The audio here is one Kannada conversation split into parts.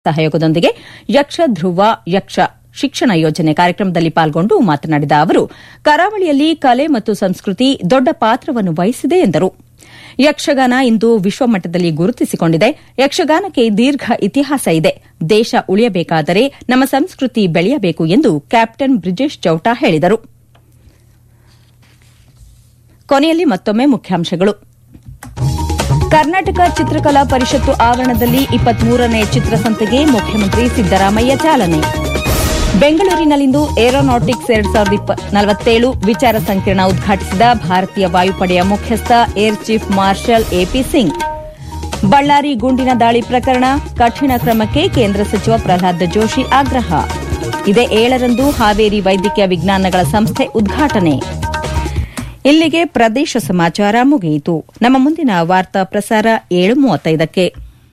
ಸಹಯೋಗದೊಂದಿಗೆ ಯಕ್ಷ ಧ್ರುವ ಯಕ್ಷ ಶಿಕ್ಷಣ ಯೋಜನೆ ಕಾರ್ಯಕ್ರಮದಲ್ಲಿ ಪಾಲ್ಗೊಂಡು ಮಾತನಾಡಿದ ಅವರು ಕರಾವಳಿಯಲ್ಲಿ ಕಲೆ ಮತ್ತು ಸಂಸ್ಕೃತಿ ದೊಡ್ಡ ಪಾತ್ರವನ್ನು ವಹಿಸಿದೆ ಎಂದರು ಯಕ್ಷಗಾನ ಇಂದು ವಿಶ್ವಮಟ್ಟದಲ್ಲಿ ಗುರುತಿಸಿಕೊಂಡಿದೆ ಯಕ್ಷಗಾನಕ್ಕೆ ದೀರ್ಘ ಇತಿಹಾಸ ಇದೆ ದೇಶ ಉಳಿಯಬೇಕಾದರೆ ನಮ್ಮ ಸಂಸ್ಕೃತಿ ಬೆಳೆಯಬೇಕು ಎಂದು ಕ್ಯಾಪ್ಟನ್ ಬ್ರಿಜೇಶ್ ಚೌಟಾ ಹೇಳಿದರು ಕೊನೆಯಲ್ಲಿ ಮತ್ತೊಮ್ಮೆ ಮುಖ್ಯಾಂಶಗಳು ಕರ್ನಾಟಕ ಚಿತ್ರಕಲಾ ಪರಿಷತ್ತು ಆವರಣದಲ್ಲಿ ಇಪ್ಪತ್ಮೂರನೇ ಚಿತ್ರಸಂತೆಗೆ ಮುಖ್ಯಮಂತ್ರಿ ಸಿದ್ದರಾಮಯ್ಯ ಚಾಲನೆ ಬೆಂಗಳೂರಿನಲ್ಲಿಂದು ಏರೋನಾಟಿಕ್ಸ್ ಎರಡ್ ಸಾವಿರದ ನಲವತ್ತೇಳು ವಿಚಾರ ಸಂಕಿರಣ ಉದ್ಘಾಟಿಸಿದ ಭಾರತೀಯ ವಾಯುಪಡೆಯ ಮುಖ್ಯಸ್ಥ air chief marshal AP Singh Ballari ಗುಂಡಿನ ದಾಳಿ ಪ್ರಕರಣ ಕಠಿಣ ಕ್ರಮಕ್ಕೆ ಕೇಂದ್ರ ಸಚಿವ ಪ್ರಹ್ಲಾದ್ ಜೋಶಿ ಆಗ್ರಹ ಇದೇ ಏಳರಂದು ಹಾವೇರಿ ವೈದ್ಯಕೀಯ ವಿಜ್ಞಾನಗಳ ಸಂಸ್ಥೆ ಉದ್ಘಾಟನೆ ಇಲ್ಲಿಗೆ ಪ್ರದೇಶ ಸಮಾಚಾರ ಮುಗಿಯಿತು ನಮ್ಮ ಮುಂದಿನ ವಾರ್ತಾ ಪ್ರಸಾರ ಏಳು ಮೂವತ್ತೈದಕ್ಕೆ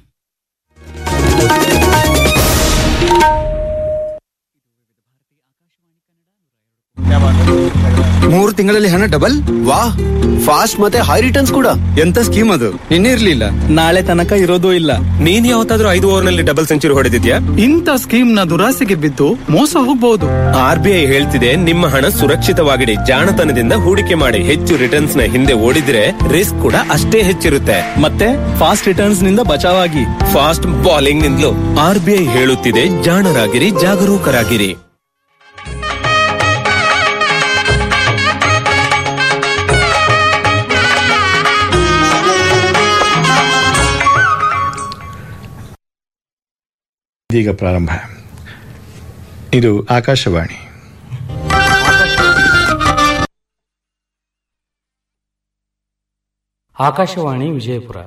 ಮೂರು ತಿಂಗಳಲ್ಲಿ ಹಣ ಡಬಲ್ ವಾ ಫಾಸ್ಟ್ ಮತ್ತೆ ಹೈ ರಿಟರ್ನ್ಸ್ ಕೂಡ ಎಂತ ಸ್ಕೀಮ್ ಅದು ನಿನ್ನೆ ಇರ್ಲಿಲ್ಲ ನಾಳೆ ತನಕ ಇರೋದೂ ಇಲ್ಲ ನೀನ್ ಯಾವತ್ತಾದ್ರೂ ಐದು ಓವರ್ ನಲ್ಲಿ ಡಬಲ್ ಸೆಂಚುರಿ ಹೊಡೆದಿದ್ಯಾ ಇಂಥ ಸ್ಕೀಮ್ ನ ದುರಾಸೆಗೆ ಬಿದ್ದು ಮೋಸ ಹೋಗಬಹುದು ಆರ್ ಬಿ ಐ ಹೇಳ್ತಿದೆ ನಿಮ್ಮ ಹಣ ಸುರಕ್ಷಿತವಾಗಿಡಿ ಜಾಣತನದಿಂದ ಹೂಡಿಕೆ ಮಾಡಿ ಹೆಚ್ಚು ರಿಟರ್ನ್ಸ್ ನ ಹಿಂದೆ ಓಡಿದ್ರೆ ರಿಸ್ಕ್ ಕೂಡ ಅಷ್ಟೇ ಹೆಚ್ಚಿರುತ್ತೆ ಮತ್ತೆ ಫಾಸ್ಟ್ ರಿಟರ್ನ್ಸ್ ನಿಂದ ಬಚಾವಾಗಿ ಫಾಸ್ಟ್ ಬಾಲಿಂಗ್ ನಿಂದಲೂ ಆರ್ ಬಿ ಐ ಹೇಳುತ್ತಿದೆ ಜಾಣರಾಗಿರಿ ಜಾಗರೂಕರಾಗಿರಿ ಇದೀಗ ಪ್ರಾರಂಭ ಇದು ಆಕಾಶವಾಣಿ ಆಕಾಶವಾಣಿ ವಿಜಯಪುರ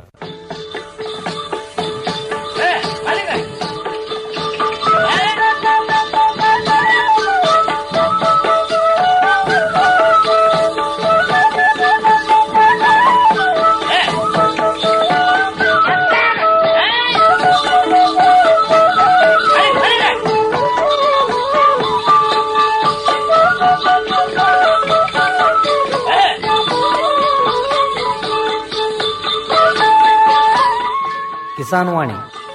ಕಿಸಾನ್ ವಾಣಿ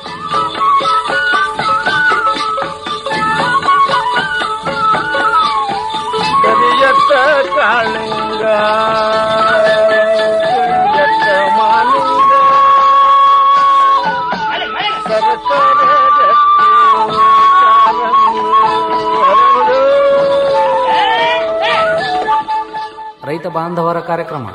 ಕರಿಯತ್ತ ಕಾಳಿಂಗ ಕರಿಯತ್ತ ಮಾಲಿಂಗ ಸರಸರ ರತ್ನ ಕಾಲಂದು ಹರಡು. ರೈತ ಬಾಂಧವರ ಕಾರ್ಯಕ್ರಮ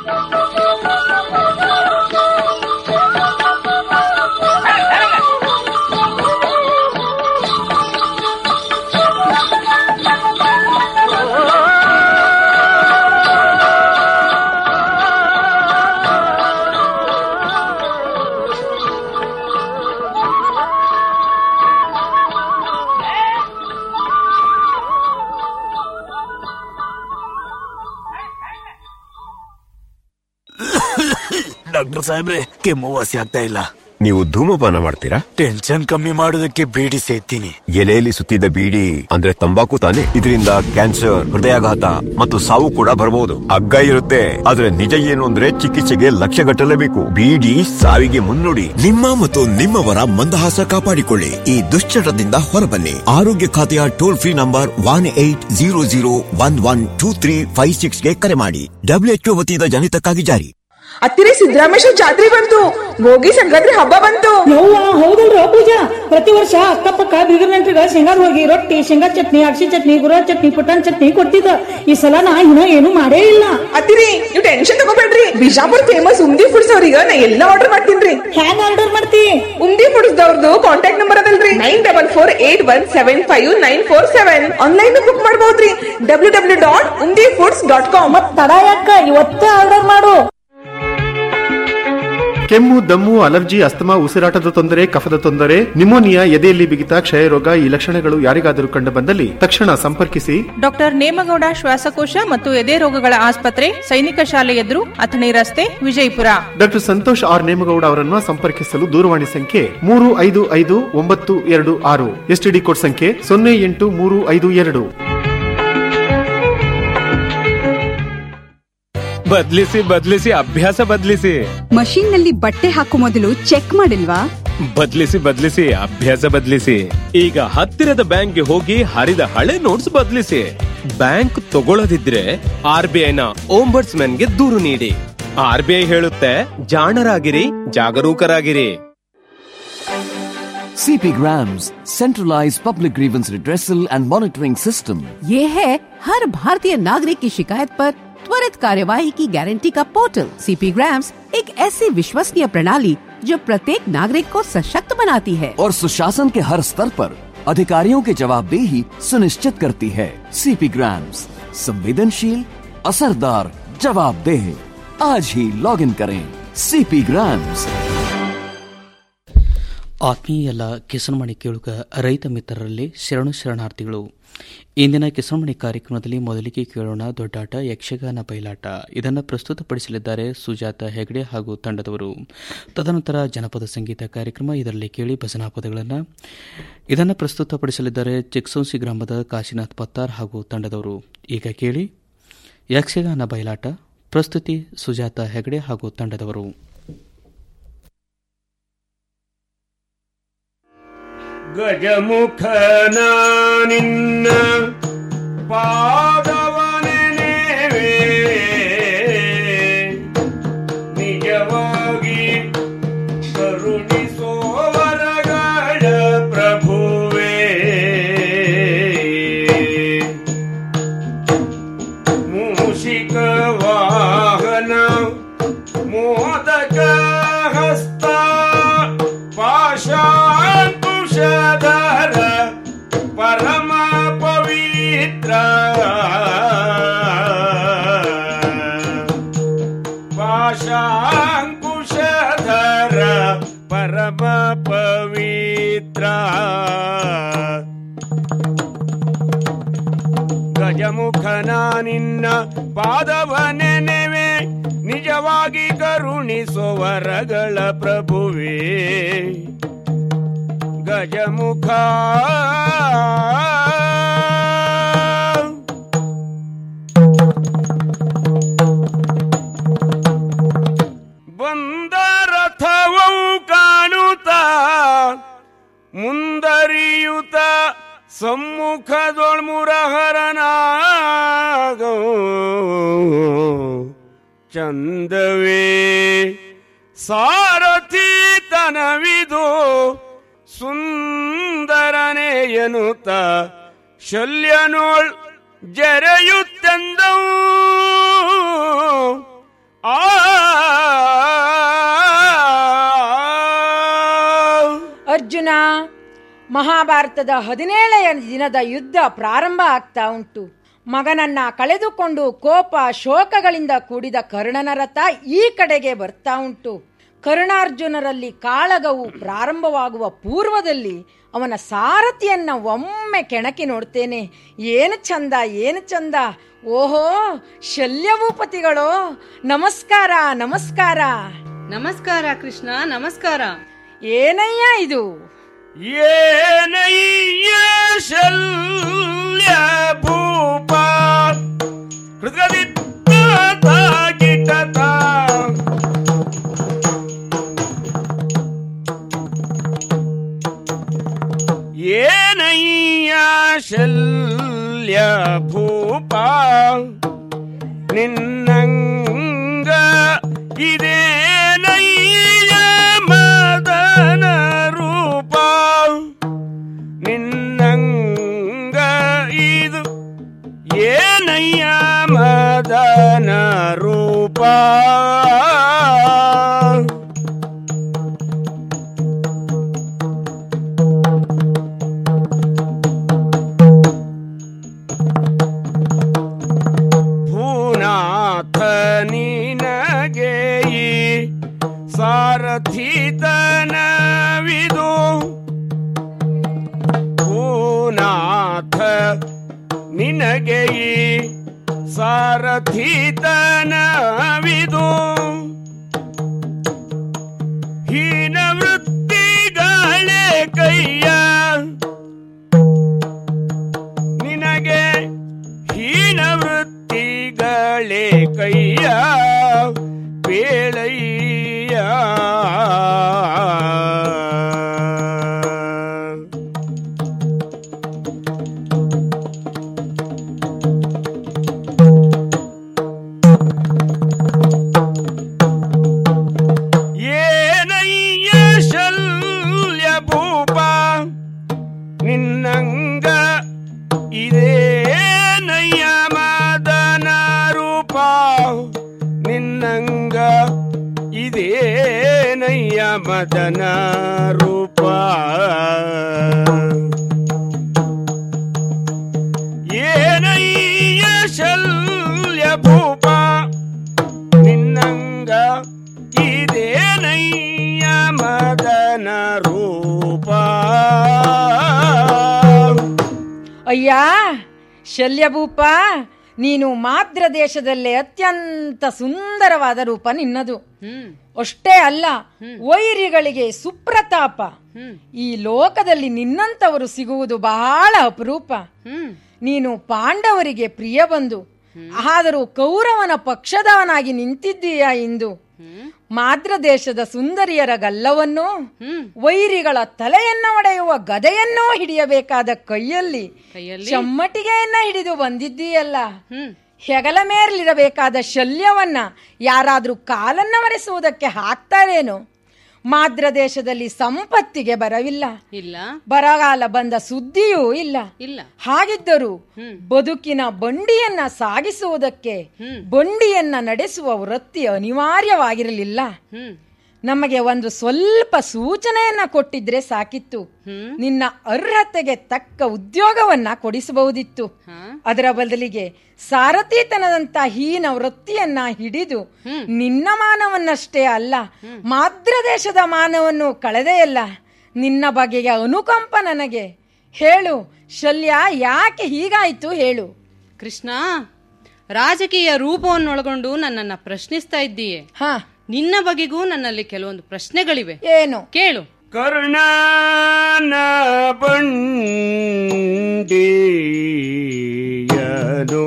ಡಾಕ್ಟರ್ ಸಾಹೇಬ್ರೆ ಕೆಮ್ಮು ವಾಸಿ ಆಗ್ತಾ ಇಲ್ಲ ನೀವು ಧೂಮಪಾನ ಮಾಡ್ತೀರಾ ಟೆನ್ಷನ್ ಕಮ್ಮಿ ಮಾಡೋದಕ್ಕೆ ಬೀಡಿ ಸೇತೀನಿ ಎಲೆಯಲ್ಲಿ ಸುತ್ತಿದ್ದ ಬೀಡಿ ಅಂದ್ರೆ ತಂಬಾಕು ತಾನೆ ಇದರಿಂದ ಕ್ಯಾನ್ಸರ್ ಹೃದಯಾಘಾತ ಮತ್ತು ಸಾವು ಕೂಡ ಬರಬಹುದು ಹಗ್ಗ ಇರುತ್ತೆ ಆದ್ರೆ ನಿಜ ಏನು ಅಂದ್ರೆ ಚಿಕಿತ್ಸೆಗೆ ಲಕ್ಷ ಗಟ್ಟಲೇಬೇಕು ಬೀಡಿ ಸಾವಿಗೆ ಮುನ್ನುಡಿ ನಿಮ್ಮ ಮತ್ತು ನಿಮ್ಮವರ ಮಂದಹಾಸ ಕಾಪಾಡಿಕೊಳ್ಳಿ ಈ ದುಶ್ಚಟದಿಂದ ಹೊರಬನ್ನಿ ಆರೋಗ್ಯ ಖಾತೆಯ toll free number one eight zero zero one one two three five ಸಿಕ್ಸ್ಗೆ ಕರೆ ಮಾಡಿ ಡಬ್ಲ್ಯೂಎಚ್ಒ ವತಿಯಿಂದ ಜನಿತಕ್ಕಾಗಿ ಜಾರಿ ಹತ್ತಿರ ಸಿದ್ದರಾಮೇಶ್ವರ ಜಾತ್ರೆ ಬಂತು ಭೋಗಿ ಸಂಕ್ರಾಂತಿ ಹಬ್ಬ ಬಂತು ಯವ್ವ ಹೌದಲ್ರ ಪೂಜಾ ಪ್ರತಿ ವರ್ಷ ಅಕ್ಕಪಕ್ಕ ಬೀಗರ್ ನೆಂಟ್ರಿಗ ಶೇಂಗಾದ ಹೋಗಿ ರೊಟ್ಟಿ ಶೇಂಗಾ ಚಟ್ನಿ ಅಕ್ಷಿ ಚಟ್ನಿ ಗುರ ಚಟ್ನಿ ಪುಟಾಣಿ ಚಟ್ನಿ ಕೊಡ್ತಿದ್ದ ಈ ಸಲ ನಾ ಇನ್ನ ಏನು ಮಾಡೇ ಇಲ್ಲ ಅತ್ತಿರಿ ನೀವು ಟೆನ್ಷನ್ ತಗೋಬೇಡ್ರಿ ಬಿಜಾಪುರ್ ಫೇಮಸ್ ಉಮ್ದಿ ಫುಡ್ಸ್ ಅವ್ರಿಗೆ ನಾ ಎಲ್ಲ ಆರ್ಡರ್ ಮಾಡ್ತೀನ್ರಿ ಹ್ಯಾಂಗ ಆರ್ಡರ್ ಮಾಡ್ತಿ ಉಮ್ದಿ ಫುಡ್ಸ್ ದವ್ರದ್ದು ಕಾಂಟ್ಯಾಕ್ಟ್ ನಂಬರ್ ಅದಲ್ರಿ nine double four eight one seven five nine four seven online book ಮಾಡಬಹುದ್ರಿ W W dot Umdi foods dot com ಮತ್ ತಡ ಯಾಕ ಇವತ್ತೇ ಆರ್ಡರ್ ಮಾಡು ಕೆಮ್ಮು ದಮ್ಮು ಅಲರ್ಜಿ ಅಸ್ತಮಾ ಉಸಿರಾಟದ ತೊಂದರೆ ಕಫದ ತೊಂದರೆ ನಿಮೋನಿಯಾ ಎದೆಯಲ್ಲಿ ಬಿಗಿತ ಕ್ಷಯರೋಗ ಈ ಲಕ್ಷಣಗಳು ಯಾರಿಗಾದರೂ ಕಂಡು ಬಂದಲ್ಲಿ ತಕ್ಷಣ ಸಂಪರ್ಕಿಸಿ ಡಾಕ್ಟರ್ ನೇಮಗೌಡ ಶ್ವಾಸಕೋಶ ಮತ್ತು ಎದೆ ರೋಗಗಳ ಆಸ್ಪತ್ರೆ ಸೈನಿಕ ಶಾಲೆ ಎದುರು ಅಥಣಿ ರಸ್ತೆ ವಿಜಯಪುರ ಡಾಕ್ಟರ್ ಸಂತೋಷ್ ಆರ್ ನೇಮಗೌಡ ಅವರನ್ನು ಸಂಪರ್ಕಿಸಲು ದೂರವಾಣಿ ಸಂಖ್ಯೆ ಮೂರು ಐದು ಐದು ಒಂಬತ್ತು ಎರಡು ಆರು ಎಸ್ಟಿಡಿ ಕೋಡ್ ಸಂಖ್ಯೆ ಸೊನ್ನೆ ಎಂಟು ಮೂರು ಐದು ಎರಡು ಬದ್ಲಿಸಿ ಬದ್ಲಿಸಿ ಅಭ್ಯಾಸ ಬದ್ಲಿಸಿ ಮಷೀನ್ ನಲ್ಲಿ ಬಟ್ಟೆ ಹಾಕೋ ಮೊದಲು ಚೆಕ್ ಮಾಡಿಲ್ವಾ ಬದ್ಲಿಸಿ ಬದ್ಲಿಸಿ ಅಭ್ಯಾಸ ಬದ್ಲಿಸಿ ಈಗ ಹತ್ತಿರದ ಬ್ಯಾಂಕ್ಗೆ ಹೋಗಿ ಹರಿದ ಹಳೆ ನೋಟ್ಸ್ ಬದ್ಲಿಸಿ ಬ್ಯಾಂಕ್ ತಗೊಳ್ಳದಿದ್ರೆ ಆರ್ ಬಿ ಐನ ಓಂಬರ್ಟ್ಸ್ ಗೆ ದೂರು ನೀಡಿ ಆರ್ ಬಿ ಐ ಹೇಳುತ್ತೆ ಜಾಣರಾಗಿರಿ ಜಾಗರೂಕರಾಗಿರಿ CP Grams, centralized public grievance redressal and monitoring system. ये है हर भारतीय नागरिक की शिकायत पर त्वरित कार्यवाही की गारंटी का पोर्टल सीपी ग्राम्स एक ऐसी विश्वसनीय प्रणाली जो प्रत्येक नागरिक को सशक्त बनाती है और सुशासन के हर स्तर पर अधिकारियों की जवाबदेही सुनिश्चित करती है सीपी ग्राम्स संवेदनशील असरदार जवाबदेह आज ही लॉग इन करें सीपी ग्राम्स ಆತ್ಮೀಯ ಎಲ್ಲ ಕಿಸನ್ಮಣಿ ಕೇಳುಗ ರೈತ ಮಿತ್ರರಲ್ಲಿ ಶರಣು ಶರಣಾರ್ಥಿಗಳು ಇಂದಿನ ಕಿಸನ್ಮಣಿ ಕಾರ್ಯಕ್ರಮದಲ್ಲಿ ಮೊದಲಿಗೆ ಕೇಳೋಣ ದೊಡ್ಡಾಟ ಯಕ್ಷಗಾನ ಬಯಲಾಟ ಇದನ್ನು ಪ್ರಸ್ತುತಪಡಿಸಲಿದ್ದಾರೆ ಸುಜಾತ ಹೆಗಡೆ ಹಾಗೂ ತಂಡದವರು ತದನಂತರ ಜನಪದ ಸಂಗೀತ ಕಾರ್ಯಕ್ರಮ ಇದರಲ್ಲಿ ಕೇಳಿ ಭಜನಾ ಪದಗಳನ್ನು ಇದನ್ನು ಪ್ರಸ್ತುತಪಡಿಸಲಿದ್ದಾರೆ ಚಿಕ್ಸೋನ್ಸಿ ಗ್ರಾಮದ ಕಾಶಿನಾಥ್ ಪತ್ತಾರ್ ಹಾಗೂ ತಂಡದವರು ಈಗ ಕೇಳಿ ಯಕ್ಷಗಾನ ಬಯಲಾಟ ಪ್ರಸ್ತುತಿ ಸುಜಾತ ಹೆಗಡೆ ಹಾಗೂ ತಂಡದವರು ಗಜಮುಖನ ನಿನ್ನ ಪಾದವನೆನೆವೆ ನಿಜವಾಗಿ ಕರುಣಿಸೋವರಗಳ ಪ್ರಭುವೇ ಮೂಷಿಕ ವಾಹನ ಮೋದಕ ಹಸ್ತ ಪಾಶಾಂಕುಶಧರ ಪರಮ ಪವಿತ್ರ ಪಾಶಾಂಕುಶಧರ ಪರಮ ಪವಿತ್ರ ಗಜಮುಖನ ನಿನ್ನ ಪಾದವ ನೆನೆವೆ ನಿಜವಾಗಿ ಕರುಣಿಸುವರಗಳ ಪ್ರಭುವೇ ಗಜಮುಖ ಬಂದ ರಥವವು ಕಾಣುತ್ತ ಮುಂದರಿಯುತ ಸಮ್ಮುಖದೊಳ್ಮುರಹರನಾಗ ಚಂದವೇ ಸಾರಥಿ ತನವಿದು ಸುಂದರನೇ ಎನ್ನುತ್ತ ಶಲ್ಯನೋಳ್ ಜರೆಯುತ್ತೆಂದವು ಆ ಅರ್ಜುನ ಮಹಾಭಾರತದ ಹದಿನೇಳನೆಯ ದಿನದ ಯುದ್ಧ ಪ್ರಾರಂಭ ಆಗ್ತಾ ಉಂಟು ಮಗನನ್ನ ಕಳೆದುಕೊಂಡು ಕೋಪ ಶೋಕಗಳಿಂದ ಕೂಡಿದ ಕರ್ಣನ ರಥ ಈ ಕಡೆಗೆ ಬರ್ತಾ ಉಂಟು ಕರ್ಣಾರ್ಜುನರಲ್ಲಿ ಕಾಳಗವು ಪ್ರಾರಂಭವಾಗುವ ಪೂರ್ವದಲ್ಲಿ ಅವನ ಸಾರಥಿಯನ್ನ ಒಮ್ಮೆ ಕೆಣಕಿ ನೋಡ್ತೇನೆ ಏನು ಚಂದ ಏನು ಚಂದ ಓಹೋ ಶಲ್ಯಭೂಪತಿಗಳು ನಮಸ್ಕಾರ ನಮಸ್ಕಾರ ನಮಸ್ಕಾರ ಕೃಷ್ಣ ನಮಸ್ಕಾರ ಏನಯ್ಯ ಇದು ಏನಯ್ಯ ಶಲ್ಯ ಭೂಪ ಕೃತದಿತ್ತ ಗಿಟತ ಏನಯ್ಯ ಶಲ್ಯ ಭೂಪ ನಿನ್ನಂಗ ಇದೇನಯ್ಯ ಮದನ ರೂಪ ನಿನ್ನಂಗ ಇದು ಏನಯ್ಯ ಮದನ ರೂಪ ಭೂನಾಥ ನಿನಗೆ ಈ ಸಾರಥಿತನವಿದು ಭೂನಾಥ ನಿನಗೆ ಈ ಸಾರಥಿತನವಿದು ಹೀನ ವೃತ್ತಿಗಳೇ ಕೈಯ ನಿನಗೆ ಹೀನ ವೃತ್ತಿಗಳೇ ಕೈಯ ಮದನ ರೂಪ ಏನಯ್ಯ ಶಲ್ಯ ಭೂಪ ನಿನ್ನಂಗ ಇದೇನಯ್ಯ ಮದನ ರೂಪ ಅಯ್ಯ ಶಲ್ಯಭೂಪ ನೀನು ಮಾದ್ರ ದೇಶದಲ್ಲೇ ಅತ್ಯಂತ ಸುಂದರವಾದ ರೂಪ ನಿನ್ನದು ಅಷ್ಟೇ ಅಲ್ಲ ವೈರಿಗಳಿಗೆ ಸುಪ್ರತಾಪ ಈ ಲೋಕದಲ್ಲಿ ನಿನ್ನಂತವರು ಸಿಗುವುದು ಬಹಳ ಅಪರೂಪ ನೀನು ಪಾಂಡವರಿಗೆ ಪ್ರಿಯ ಬಂದು ಆದರೂ ಕೌರವನ ಪಕ್ಷದವನಾಗಿ ನಿಂತಿದ್ದೀಯಾ ಇಂದು ಮಾದ್ರ ದೇಶದ ಸುಂದರಿಯರ ಗಲ್ಲವನ್ನು ವೈರಿಗಳ ತಲೆಯನ್ನ ಒಡೆಯುವ ಗದೆಯನ್ನೂ ಹಿಡಿಯಬೇಕಾದ ಕೈಯಲ್ಲಿ ಚಮ್ಮಟಿಗೆಯನ್ನ ಹಿಡಿದು ಬಂದಿದ್ದೀಯಲ್ಲ ಹೆಗಲ ಮೇಲಿರಬೇಕಾದ ಶಲ್ಯವನ್ನ ಯಾರಾದ್ರೂ ಕಾಲನ್ನ ಒರೆಸುವುದಕ್ಕೆ ಹಾಕ್ತಾರೇನು ಮಾದ್ರ ದೇಶದಲ್ಲಿ ಸಂಪತ್ತಿಗೆ ಬರವಿಲ್ಲ ಇಲ್ಲ ಬರಗಾಲ ಬಂದ ಸುದ್ದಿಯೂ ಇಲ್ಲ ಇಲ್ಲ ಹಾಗಿದ್ದರೂ ಬದುಕಿನ ಬಂಡಿಯನ್ನ ಸಾಗಿಸುವುದಕ್ಕೆ ಬಂಡಿಯನ್ನ ನಡೆಸುವ ವೃತ್ತಿ ಅನಿವಾರ್ಯವಾಗಿರಲಿಲ್ಲ ನಮಗೆ ಒಂದು ಸ್ವಲ್ಪ ಸೂಚನೆಯನ್ನ ಕೊಟ್ಟಿದ್ರೆ ಸಾಕಿತ್ತು ನಿನ್ನ ಅರ್ಹತೆಗೆ ತಕ್ಕ ಉದ್ಯೋಗವನ್ನ ಕೊಡಿಸಬಹುದಿತ್ತು ಅದರ ಬದಲಿಗೆ ಸಾರಥಿತನದಂತ ಹೀನ ವೃತ್ತಿಯನ್ನ ಹಿಡಿದು ನಿನ್ನ ಮಾನವನ್ನಷ್ಟೇ ಅಲ್ಲ ಮಾದ್ರ ದೇಶದ ಮಾನವನ್ನು ಕಳೆದೆಯಲ್ಲ ನಿನ್ನ ಬಗೆಯ ಅನುಕಂಪ ನನಗೆ ಹೇಳು ಶಲ್ಯ ಯಾಕೆ ಹೀಗಾಯ್ತು ಹೇಳು ಕೃಷ್ಣ ರಾಜಕೀಯ ರೂಪವನ್ನೊಳಗೊಂಡು ನನ್ನನ್ನ ಪ್ರಶ್ನಿಸ್ತಾ ಇದ್ದೀಯೆ ನಿನ್ನ ಬಗೆಗೂ ನನ್ನಲ್ಲಿ ಕೆಲವೊಂದು ಪ್ರಶ್ನೆಗಳಿವೆ ಏನು ಕೇಳು ಕರ್ಣನ ಬಂಡಿಯನು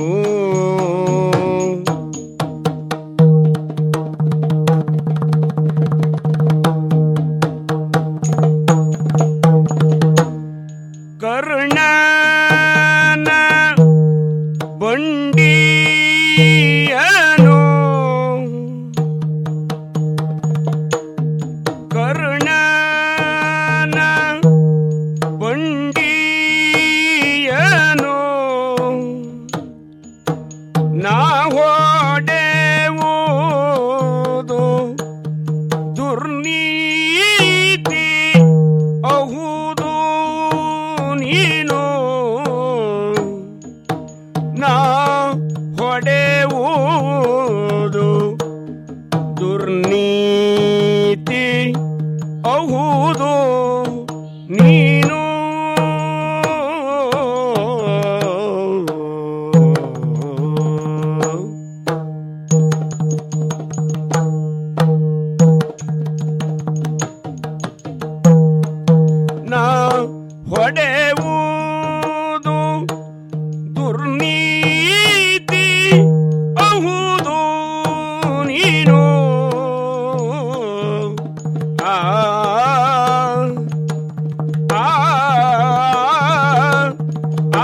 ಕರ್ಣನ ಬಂಡಿಯನು ಕರ್ಣನ ಬಂಡಿಯನು ನಾ ಹೊಡೆವುದು ದುರ್ನೀತಿ ಅಹುದು ನೀನು ನಾ ಹೊಡೆವುದು ದುರ್ನೀತಿ ಅಹುದು ನೀನು ನಾ ಹೊಡೆವುದು ದುರ್ನೀತಿ ಅಹುದು ನೀನು ಆ ಆ ಆ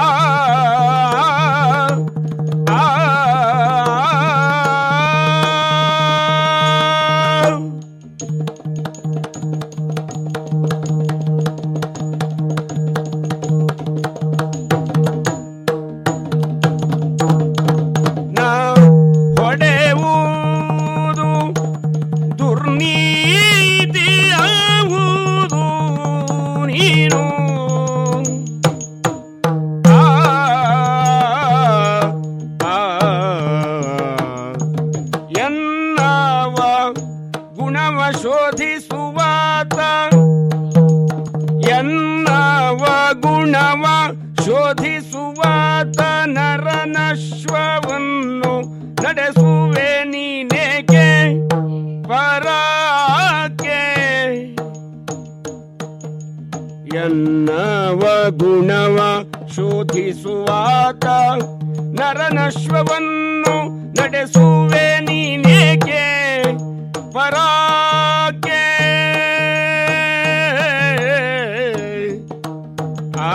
ನಾ ಹೊಡೆಯುವುದು ದುರ್ನೀತಿ ಆಗುವುದು ನೀನು ಆ, ಆ, ಎನ್ನವ ಗುಣವ ಶೋಧಿಸುವಾತ ಎನ್ನವ ಗುಣವ ಶೋಧಿಸುವಾತ ನರನಶ್ವವನ್ನು ನಡೆಸುವೆ ನೀನೇಕೆ ಪರಾಕೆ ಎನ್ನವ ಗುಣವ ಶೋಧಿಸುವಾತ ನರನಶ್ವವನ್ನು ನಡೆಸುವೆ ನೀನೇಕೆ ಪರಾಕೆ ಆ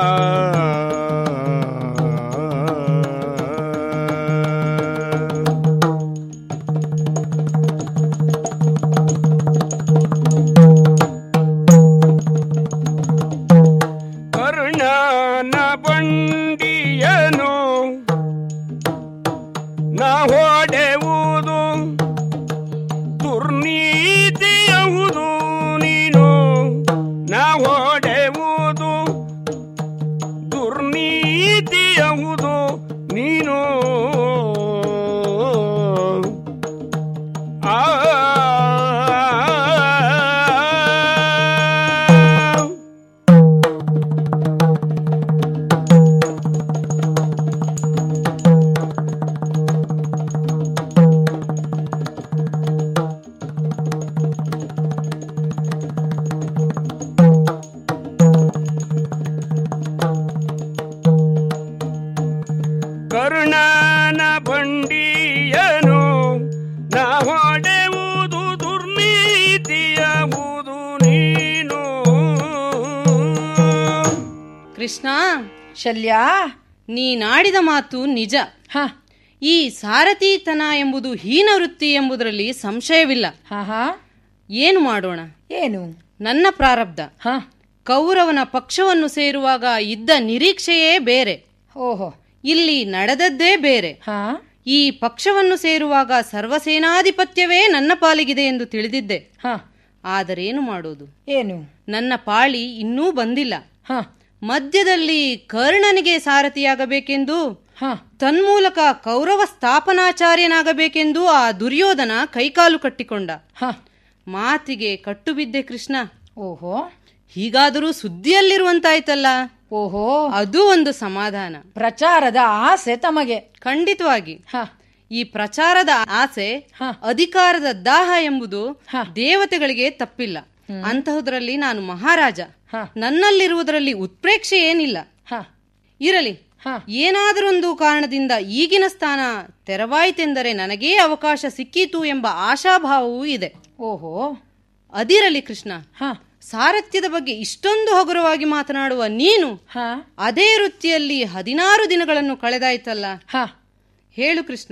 ಕರ್ಣನ ಬಂಡಿಯನು ನಾ ಹೊಡೆಯುವುದು ದುರ್ನೀತಿಯಹುದು ಕೃಷ್ಣ ಶಲ್ಯ ನೀನಾಡಿದ ಮಾತು ನಿಜ ಈ ಸಾರಥಿತನ ಎಂಬುದು ಹೀನ ವೃತ್ತಿ ಎಂಬುದರಲ್ಲಿ ಸಂಶಯವಿಲ್ಲ ಏನು ಮಾಡೋಣ ಏನು ನನ್ನ ಪ್ರಾರಬ್ಧ ಕೌರವನ ಪಕ್ಷವನ್ನು ಸೇರುವಾಗ ಇದ್ದ ನಿರೀಕ್ಷೆಯೇ ಬೇರೆ ಓಹೋ ಇಲ್ಲಿ ನಡೆದದ್ದೇ ಬೇರೆ ಈ ಪಕ್ಷವನ್ನು ಸೇರುವಾಗ ಸರ್ವಸೇನಾಧಿಪತ್ಯವೇ ನನ್ನ ಪಾಲಿಗಿದೆ ಎಂದು ತಿಳಿದಿದ್ದೆ ಆದರೇನು ಮಾಡೋದು ಏನು ನನ್ನ ಪಾಳಿ ಇನ್ನೂ ಬಂದಿಲ್ಲ ಮಧ್ಯದಲ್ಲಿ ಕರ್ಣನಿಗೆ ಸಾರಥಿಯಾಗಬೇಕೆಂದು ತನ್ಮೂಲಕ ಕೌರವ ಸ್ಥಾಪನಾಚಾರ್ಯನಾಗಬೇಕೆಂದು ಆ ದುರ್ಯೋಧನ ಕೈಕಾಲು ಕಟ್ಟಿಕೊಂಡ ಮಾತಿಗೆ ಕಟ್ಟು ಬಿದ್ದೆ ಕೃಷ್ಣ ಓಹೋ ಹೀಗಾದರೂ ಸುದ್ದಿಯಲ್ಲಿರುವಂತಾಯ್ತಲ್ಲ ಓಹೋ ಅದು ಒಂದು ಸಮಾಧಾನ ಪ್ರಚಾರದ ಆಸೆ ತಮಗೆ ಖಂಡಿತವಾಗಿ ಈ ಪ್ರಚಾರದ ಆಸೆ ಅಧಿಕಾರದ ದಾಹ ಎಂಬುದು ದೇವತೆಗಳಿಗೆ ತಪ್ಪಿಲ್ಲ ಅಂತಹುದರಲ್ಲಿ ನಾನು ಮಹಾರಾಜ ನನ್ನಲ್ಲಿರುವುದರಲ್ಲಿ ಉತ್ಪ್ರೇಕ್ಷೆ ಏನಿಲ್ಲ ಇರಲಿ ಏನಾದರೊಂದು ಕಾರಣದಿಂದ ಈಗಿನ ಸ್ಥಾನ ತೆರವಾಯಿತೆಂದರೆ ನನಗೇ ಅವಕಾಶ ಸಿಕ್ಕೀತು ಎಂಬ ಆಶಾಭಾವವೂ ಇದೆ ಓಹೋ ಅದಿರಲಿ ಕೃಷ್ಣ ಸಾರಥ್ಯದ ಬಗ್ಗೆ ಇಷ್ಟೊಂದು ಹಗುರವಾಗಿ ಮಾತನಾಡುವ ನೀನು ಅದೇ ವೃತ್ತಿಯಲ್ಲಿ ಹದಿನಾರು ದಿನಗಳನ್ನು ಕಳೆದಾಯ್ತಲ್ಲ ಹೇಳು ಕೃಷ್ಣ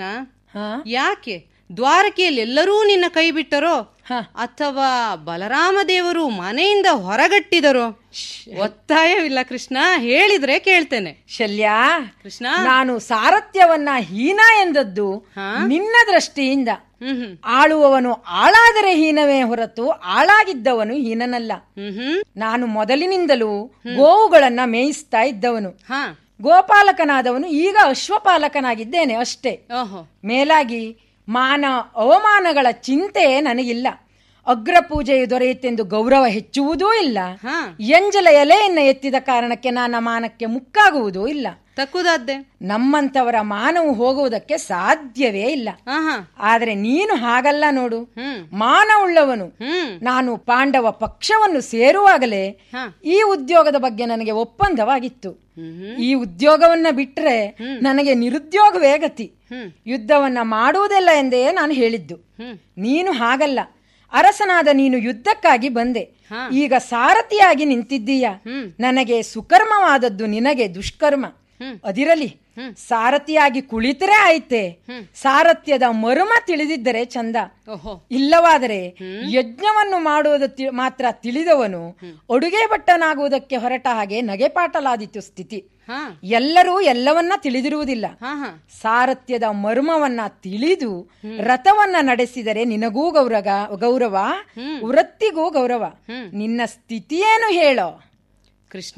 ಯಾಕೆ ದ್ವಾರಕೆಯಲ್ಲಿ ಎಲ್ಲರೂ ನಿನ್ನ ಕೈ ಬಿಟ್ಟರೋ ಅಥವಾ ಬಲರಾಮ ದೇವರು ಮನೆಯಿಂದ ಹೊರಗಟ್ಟಿದರೋ ಒತ್ತಾಯವಿಲ್ಲ ಕೃಷ್ಣ ಹೇಳಿದ್ರೆ ಕೇಳ್ತೇನೆ ಶಲ್ಯ ಕೃಷ್ಣ ನಾನು ಸಾರಥ್ಯವನ್ನ ಹೀನ ಎಂದದ್ದು ನಿನ್ನ ದೃಷ್ಟಿಯಿಂದ ಆಳುವವನು ಆಳಾದರೆ ಹೀನವೇ ಹೊರತು ಆಳಾಗಿದ್ದವನು ಹೀನನಲ್ಲ ನಾನು ಮೊದಲಿನಿಂದಲೂ ಗೋವುಗಳನ್ನ ಮೇಯಿಸ್ತಾ ಇದ್ದವನು ಗೋಪಾಲಕನಾದವನು ಈಗ ಅಶ್ವಪಾಲಕನಾಗಿದ್ದೇನೆ ಅಷ್ಟೇ ಮೇಲಾಗಿ ಮಾನ ಅವಮಾನಗಳ ಚಿಂತೆ ನನಗಿಲ್ಲ ಅಗ್ರ ಪೂಜೆಯು ದೊರೆಯುತ್ತೆಂದು ಗೌರವ ಹೆಚ್ಚುವುದೂ ಇಲ್ಲ ಎಂಜಲ ಎಲೆಯನ್ನ ಎತ್ತಿದ ಕಾರಣಕ್ಕೆ ನನ್ನ ಮಾನಕ್ಕೆ ಮುಕ್ಕಾಗುವುದೂ ಇಲ್ಲ ತಕ್ಕುದಾದ್ದೆ ನಮ್ಮಂತವರ ಮಾನವು ಹೋಗುವುದಕ್ಕೆ ಸಾಧ್ಯವೇ ಇಲ್ಲ ಆದ್ರೆ ನೀನು ಹಾಗಲ್ಲ ನೋಡು ಮಾನವುಳ್ಳವನು ನಾನು ಪಾಂಡವ ಪಕ್ಷವನ್ನು ಸೇರುವಾಗಲೇ ಈ ಉದ್ಯೋಗದ ಬಗ್ಗೆ ನನಗೆ ಒಪ್ಪಂದವಾಗಿತ್ತು ಈ ಉದ್ಯೋಗವನ್ನ ಬಿಟ್ರೆ ನನಗೆ ನಿರುದ್ಯೋಗವೇ ಗತಿ ಯುದ್ಧವನ್ನ ಮಾಡುವುದಿಲ್ಲ ಎಂದೇ ನಾನು ಹೇಳಿದ್ದು ನೀನು ಹಾಗಲ್ಲ ಅರಸನಾದ ನೀನು ಯುದ್ಧಕ್ಕಾಗಿ ಬಂದೆ ಈಗ ಸಾರಥಿಯಾಗಿ ನಿಂತಿದ್ದೀಯ ನನಗೆ ಸುಕರ್ಮವಾದದ್ದು ನಿನಗೆ ದುಷ್ಕರ್ಮ ಅದಿರಲಿ ಸಾರಥಿಯಾಗಿ ಕುಳಿತರೆ ಆಯ್ತೆ ಸಾರಥ್ಯದ ಮರ್ಮ ತಿಳಿದಿದ್ದರೆ ಚಂದ ಇಲ್ಲವಾದರೆ ಯಜ್ಞವನ್ನು ಮಾಡುವುದು ತಿ- ಮಾತ್ರ ತಿಳಿದವನು ಅಡುಗೆ ಭಟ್ಟನಾಗುವುದಕ್ಕೆ ಹೊರಟ ಹಾಗೆ ನಗೆಪಾಟಲಾದಿತ್ತು ಸ್ಥಿತಿ ಎಲ್ಲರೂ ಎಲ್ಲವನ್ನ ತಿಳಿದಿರುವುದಿಲ್ಲ ಸಾರಥ್ಯದ ಮರ್ಮವನ್ನ ತಿಳಿದು ರಥವನ್ನ ನಡೆಸಿದರೆ ನಿನಗೂ ಗೌರವ ಗೌರವ ವೃತ್ತಿಗೂ ಗೌರವ ನಿನ್ನ ಸ್ಥಿತಿಯೇನು ಹೇಳೋ ಕೃಷ್ಣ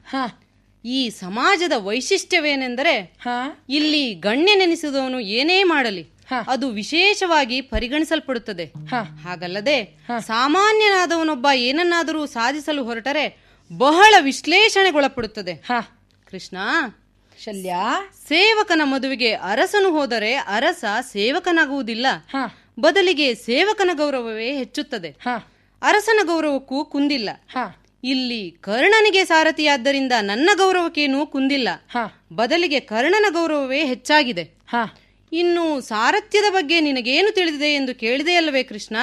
ಈ ಸಮಾಜದ ವೈಶಿಷ್ಟ್ಯವೇನೆಂದರೆ ಇಲ್ಲಿ ಗಣ್ಯನೆನಿಸಿದವನು ಏನೇ ಮಾಡಲಿ ಅದು ವಿಶೇಷವಾಗಿ ಪರಿಗಣಿಸಲ್ಪಡುತ್ತದೆ ಹಾಗಲ್ಲದೆ ಸಾಮಾನ್ಯನಾದವನೊಬ್ಬ ಏನನ್ನಾದರೂ ಸಾಧಿಸಲು ಹೊರಟರೆ ಬಹಳ ವಿಶ್ಲೇಷಣೆಗೊಳಪಡುತ್ತದೆ ಕೃಷ್ಣ ಶಲ್ಯ ಸೇವಕನ ಮದುವೆಗೆ ಅರಸನು ಹೋದರೆ ಅರಸ ಸೇವಕನಾಗುವುದಿಲ್ಲ ಬದಲಿಗೆ ಸೇವಕನ ಗೌರವವೇ ಹೆಚ್ಚುತ್ತದೆ ಅರಸನ ಗೌರವಕ್ಕೂ ಕುಂದಿಲ್ಲ ಇಲ್ಲಿ ಕರ್ಣನಿಗೆ ಸಾರಥಿಯಾದ್ದರಿಂದ ನನ್ನ ಗೌರವಕ್ಕೇನೂ ಕುಂದಿಲ್ಲ ಬದಲಿಗೆ ಕರ್ಣನ ಗೌರವವೇ ಹೆಚ್ಚಾಗಿದೆ ಇನ್ನು ಸಾರಥ್ಯದ ಬಗ್ಗೆ ನಿನಗೇನು ತಿಳಿದಿದೆ ಎಂದು ಕೇಳಿದೆಯಲ್ಲವೇ ಕೃಷ್ಣ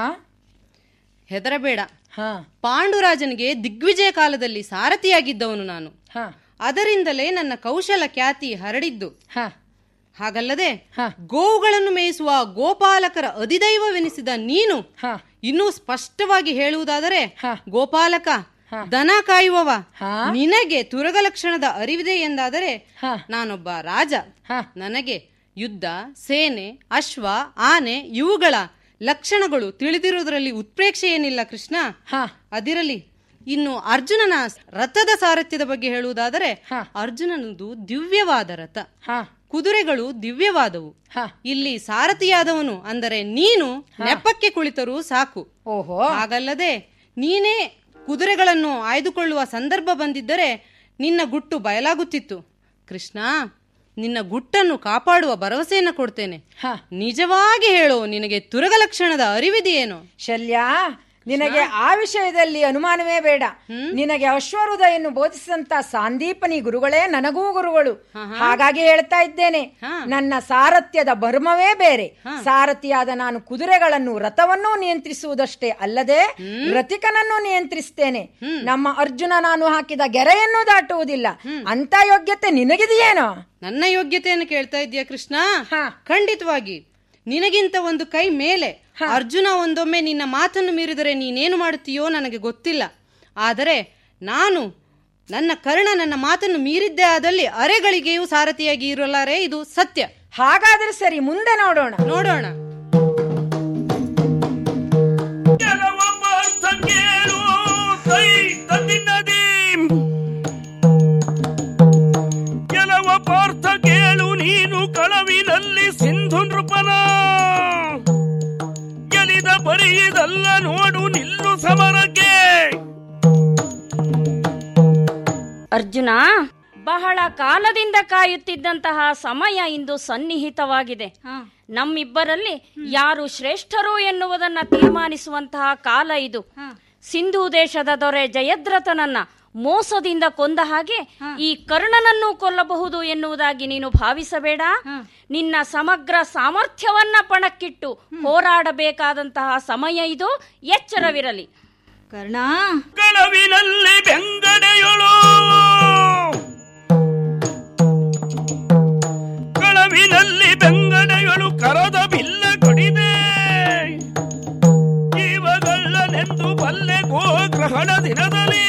ಹೆದರಬೇಡ ಪಾಂಡುರಾಜನಿಗೆ ದಿಗ್ವಿಜಯ ಕಾಲದಲ್ಲಿ ಸಾರಥಿಯಾಗಿದ್ದವನು ನಾನು ಅದರಿಂದಲೇ ನನ್ನ ಕೌಶಲ ಖ್ಯಾತಿ ಹರಡಿದ್ದು ಹಾಗಲ್ಲದೆ ಗೋವುಗಳನ್ನು ಮೇಯಿಸುವ ಗೋಪಾಲಕರ ಅಧಿದೈವವೆನಿಸಿದ ನೀನು ಇನ್ನೂ ಸ್ಪಷ್ಟವಾಗಿ ಹೇಳುವುದಾದರೆ ಗೋಪಾಲಕ ದನ ಕಾಯುವವ ನಿನಗೆ ತುರಗ ಲಕ್ಷಣದ ಅರಿವಿದೆ ಎಂದಾದರೆ ನಾನೊಬ್ಬ ರಾಜ ನನಗೆ ಯುದ್ಧ ಸೇನೆ ಅಶ್ವ ಆನೆ ಇವುಗಳ ಲಕ್ಷಣಗಳು ತಿಳಿದಿರುವುದರಲ್ಲಿ ಉತ್ಪ್ರೇಕ್ಷೆ ಏನಿಲ್ಲ ಕೃಷ್ಣ ಅದಿರಲಿ ಇನ್ನು ಅರ್ಜುನನ ರಥದ ಸಾರಥ್ಯದ ಬಗ್ಗೆ ಹೇಳುವುದಾದರೆ ಅರ್ಜುನನದು ದಿವ್ಯವಾದ ರಥ ಕುದುರೆಗಳು ದಿವ್ಯವಾದವು ಇಲ್ಲಿ ಸಾರಥಿಯಾದವನು ಅಂದರೆ ನೀನು ನೆಪಕ್ಕೆ ಕುಳಿತರೂ ಸಾಕು ಓಹೋ ಹಾಗಲ್ಲದೆ ನೀನೇ ಕುದುರೆಗಳನ್ನು ಆಯ್ದುಕೊಳ್ಳುವ ಸಂದರ್ಭ ಬಂದಿದ್ದರೆ ನಿನ್ನ ಗುಟ್ಟು ಬಯಲಾಗುತ್ತಿತ್ತು ಕೃಷ್ಣ ನಿನ್ನ ಗುಟ್ಟನ್ನು ಕಾಪಾಡುವ ಭರವಸೆಯನ್ನು ಕೊಡ್ತೇನೆ ನಿಜವಾಗಿ ಹೇಳು ನಿನಗೆ ತುರಗ ಲಕ್ಷಣದ ಅರಿವಿದೆಯೇನು ಶಲ್ಯ ನಿನಗೆ ಆ ವಿಷಯದಲ್ಲಿ ಅನುಮಾನವೇ ಬೇಡ ನಿನಗೆ ಅಶ್ವರುದಯನ್ನು ಬೋಧಿಸಿದಂತ ಸಾಂದೀಪನಿ ಗುರುಗಳೇ ನನಗೂ ಗುರುಗಳು ಹಾಗಾಗಿ ಹೇಳ್ತಾ ಇದ್ದೇನೆ ನನ್ನ ಸಾರಥ್ಯದ ಬರ್ಮವೇ ಬೇರೆ ಸಾರಥಿಯಾದ ನಾನು ಕುದುರೆಗಳನ್ನು ರಥವನ್ನೂ ನಿಯಂತ್ರಿಸುವುದಷ್ಟೇ ಅಲ್ಲದೆ ರಥಿಕನನ್ನು ನಿಯಂತ್ರಿಸ್ತೇನೆ ನಮ್ಮ ಅರ್ಜುನ ನಾನು ಹಾಕಿದ ಗೆರೆಯನ್ನು ದಾಟುವುದಿಲ್ಲ ಅಂತ ಯೋಗ್ಯತೆ ನಿನಗಿದೆಯೇನೋ ನನ್ನ ಯೋಗ್ಯತೆಯನ್ನು ಕೇಳ್ತಾ ಇದೀಯಾ ಕೃಷ್ಣ ಖಂಡಿತವಾಗಿ ನಿನಗಿಂತ ಒಂದು ಕೈ ಮೇಲೆ ಅರ್ಜುನ ಒಂದೊಮ್ಮೆ ನಿನ್ನ ಮಾತನ್ನು ಮೀರಿದರೆ ನೀನೇನು ಮಾಡುತ್ತೀಯೋ ನನಗೆ ಗೊತ್ತಿಲ್ಲ ಆದರೆ ನಾನು ನನ್ನ ಕರ್ಣ ನನ್ನ ಮಾತನ್ನು ಮೀರಿದ್ದೇ ಆದಲ್ಲಿ ಅರೆಗಳಿಗೆಯೂ ಸಾರಥಿಯಾಗಿ ಇರಲಾರೆ ಇದು ಸತ್ಯ ಹಾಗಾದ್ರೆ ಸರಿ ಮುಂದೆ ನೋಡೋಣ ನೋಡೋಣ ಕೆಲವ ಪಾರ್ಥ ಕೇಳು ನೀನು ಕಳವಿನಲ್ಲಿ ಸಿಂಧು ನೃಪನ ಗೆಲಿದ ಬರೆಯದಲ್ಲ ನೋಡು ನಿಲ್ಲು ಸಮರಕ್ಕೆ ಅರ್ಜುನ ಬಹಳ ಕಾಲದಿಂದ ಕಾಯುತ್ತಿದ್ದಂತಹ ಸಮಯ ಇಂದು ಸನ್ನಿಹಿತವಾಗಿದೆ ನಮ್ಮಿಬ್ಬರಲ್ಲಿ ಯಾರು ಶ್ರೇಷ್ಠರು ಎನ್ನುವುದನ್ನ ತೀರ್ಮಾನಿಸುವಂತಹ ಕಾಲ ಇದು ಸಿಂಧು ದೇಶದ ದೊರೆ ಜಯದ್ರಥನನ್ನ ಮೋಸದಿಂದ ಕೊಂದ ಹಾಗೆ ಈ ಕರ್ಣನನ್ನು ಕೊಲ್ಲಬಹುದು ಎನ್ನುವುದಾಗಿ ನೀನು ಭಾವಿಸಬೇಡ ನಿನ್ನ ಸಮಗ್ರ ಸಾಮರ್ಥ್ಯವನ್ನ ಪಣಕ್ಕಿಟ್ಟು ಹೋರಾಡಬೇಕಾದಂತಹ ಸಮಯ ಇದು ಎಚ್ಚರವಿರಲಿ ಕರ್ಣ ಕಳವಿನಲ್ಲಿ ಬೆಂಗಡೆಯೊಳು ಕಳವಿನಲ್ಲಿ ಬೆಂಗಡೆಯೊಳು ಕರದ ಬಿಲ್ಲ ಕಡಿದೆ ಜೀವಗಳ್ಳನೆಂದು ಬಲ್ಲೆ ಗೋಗ್ರಹಣ ದಿನದಲ್ಲಿ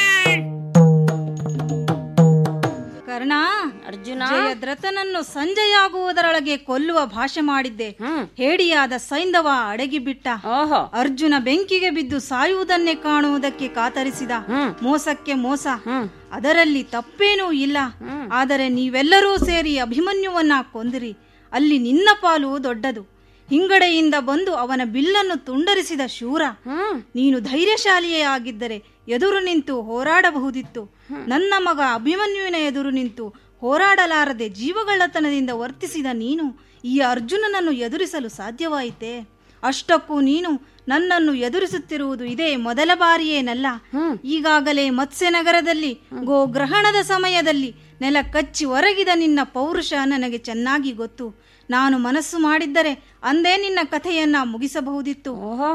ಕರ್ಣ ಅರ್ಜುನ ಜಯದ್ರಥನನ್ನು ಸಂಜೆಯಾಗುವುದರೊಳಗೆ ಕೊಲ್ಲುವ ಭಾಷೆ ಮಾಡಿದ್ದೆ ಹೇಡಿಯಾದ ಸೈಂಧವ ಅಡಗಿ ಬಿಟ್ಟ ಅರ್ಜುನ ಬೆಂಕಿಗೆ ಬಿದ್ದು ಸಾಯುವುದನ್ನೇ ಕಾಣುವುದಕ್ಕೆ ಕಾತರಿಸಿದ ಮೋಸಕ್ಕೆ ಮೋಸ ಅದರಲ್ಲಿ ತಪ್ಪೇನೂ ಇಲ್ಲ ಆದರೆ ನೀವೆಲ್ಲರೂ ಸೇರಿ ಅಭಿಮನ್ಯುವನ್ನ ಕೊಂದಿರಿ ಅಲ್ಲಿ ನಿನ್ನ ಪಾಲು ದೊಡ್ಡದು ಹಿಂಗಡೆಯಿಂದ ಬಂದು ಅವನ ಬಿಲ್ಲನ್ನು ತುಂಡರಿಸಿದ ಶೂರ ನೀನು ಧೈರ್ಯಶಾಲಿಯೇ ಆಗಿದ್ದರೆ ಎದುರು ನಿಂತು ಹೋರಾಡಬಹುದಿತ್ತು ನನ್ನ ಮಗ ಅಭಿಮನ್ಯುವಿನ ಎದುರು ನಿಂತು ಹೋರಾಡಲಾರದೆ ಜೀವಗಳ್ಳತನದಿಂದ ವರ್ತಿಸಿದ ನೀನು ಈ ಅರ್ಜುನನನ್ನು ಎದುರಿಸಲು ಸಾಧ್ಯವಾಯಿತೆ ಅಷ್ಟಕ್ಕೂ ನೀನು ನನ್ನನ್ನು ಎದುರಿಸುತ್ತಿರುವುದು ಇದೇ ಮೊದಲ ಬಾರಿಯೇನಲ್ಲ ಈಗಾಗಲೇ ಮತ್ಸ್ಯನಗರದಲ್ಲಿ ಗೋಗ್ರಹಣದ ಸಮಯದಲ್ಲಿ ನೆಲ ಕಚ್ಚಿ ಒರಗಿದ ನಿನ್ನ ಪೌರುಷ ನನಗೆ ಚೆನ್ನಾಗಿ ಗೊತ್ತು ನಾನು ಮನಸ್ಸು ಮಾಡಿದ್ದರೆ ಅಂದೇ ನಿನ್ನ ಕಥೆಯನ್ನ ಮುಗಿಸಬಹುದಿತ್ತು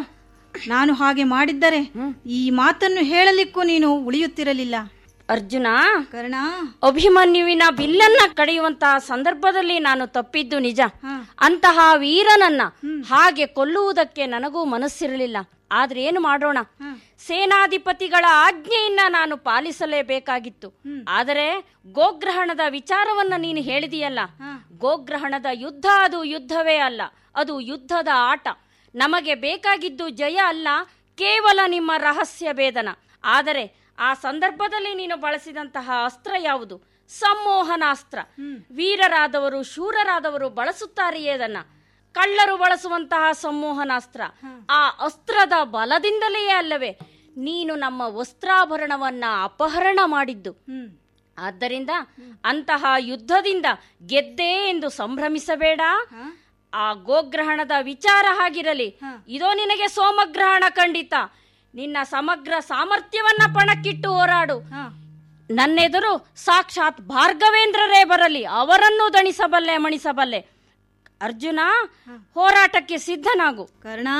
ನಾನು ಹಾಗೆ ಮಾಡಿದ್ದರೆ ಈ ಮಾತನ್ನು ಹೇಳಲಿಕ್ಕೂ ನೀನು ಉಳಿಯುತ್ತಿರಲಿಲ್ಲ ಅರ್ಜುನ ಕರ್ಣ ಅಭಿಮನ್ಯುವಿನ ಬಿಲ್ಲನ್ನ ಕಡಿಯುವಂತಹ ಸಂದರ್ಭದಲ್ಲಿ ನಾನು ತಪ್ಪಿದ್ದು ನಿಜ ಅಂತಹ ವೀರನನ್ನ ಹಾಗೆ ಕೊಲ್ಲುವುದಕ್ಕೆ ನನಗೂ ಮನಸ್ಸಿರಲಿಲ್ಲ ಆದ್ರೆ ಏನು ಮಾಡೋಣ ಸೇನಾಧಿಪತಿಗಳ ಆಜ್ಞೆಯನ್ನ ನಾನು ಪಾಲಿಸಲೇಬೇಕಾಗಿತ್ತು ಆದರೆ ಗೋಗ್ರಹಣದ ವಿಚಾರವನ್ನ ನೀನು ಹೇಳಿದೆಯಲ್ಲ ಗೋಗ್ರಹಣದ ಯುದ್ಧ ಅದು ಯುದ್ಧವೇ ಅಲ್ಲ ಅದು ಯುದ್ಧದ ಆಟ ನಮಗೆ ಬೇಕಾಗಿದ್ದು ಜಯ ಅಲ್ಲ ಕೇವಲ ನಿಮ್ಮ ರಹಸ್ಯ ಭೇದನ ಆದರೆ ಆ ಸಂದರ್ಭದಲ್ಲಿ ನೀನು ಬಳಸಿದಂತಹ ಅಸ್ತ್ರ ಯಾವುದು ಸಂಮೋಹನಾಸ್ತ್ರ ವೀರರಾದವರು ಶೂರರಾದವರು ಬಳಸುತ್ತಾರೆಯೇ ಅದನ್ನ ಕಳ್ಳರು ಬಳಸುವಂತಹ ಸಂಮೋಹನಾಸ್ತ್ರ ಆ ಅಸ್ತ್ರದ ಬಲದಿಂದಲೇ ಅಲ್ಲವೇ ನೀನು ನಮ್ಮ ವಸ್ತ್ರಾಭರಣವನ್ನ ಅಪಹರಣ ಮಾಡಿದ್ದು ಆದ್ದರಿಂದ ಅಂತಹ ಯುದ್ಧದಿಂದ ಗೆದ್ದೆ ಎಂದು ಸಂಭ್ರಮಿಸಬೇಡ ಆ ಗೋಗ್ರಹಣದ ವಿಚಾರ ಹಾಗಿರಲಿ ಇದೋ ನಿನಗೆ ಸೋಮಗ್ರಹಣ ಖಂಡಿತ ನಿನ್ನ ಸಮಗ್ರ ಸಾಮರ್ಥ್ಯವನ್ನ ಪಣಕ್ಕಿಟ್ಟು ಹೋರಾಡು ನನ್ನೆದುರು ಸಾಕ್ಷಾತ್ ಭಾರ್ಗವೇಂದ್ರರೇ ಬರಲಿ ಅವರನ್ನು ದಣಿಸಬಲ್ಲೆ ಮಣಿಸಬಲ್ಲೆ ಅರ್ಜುನ ಹೋರಾಟಕ್ಕೆ ಸಿದ್ಧನಾಗು ಕರ್ಣ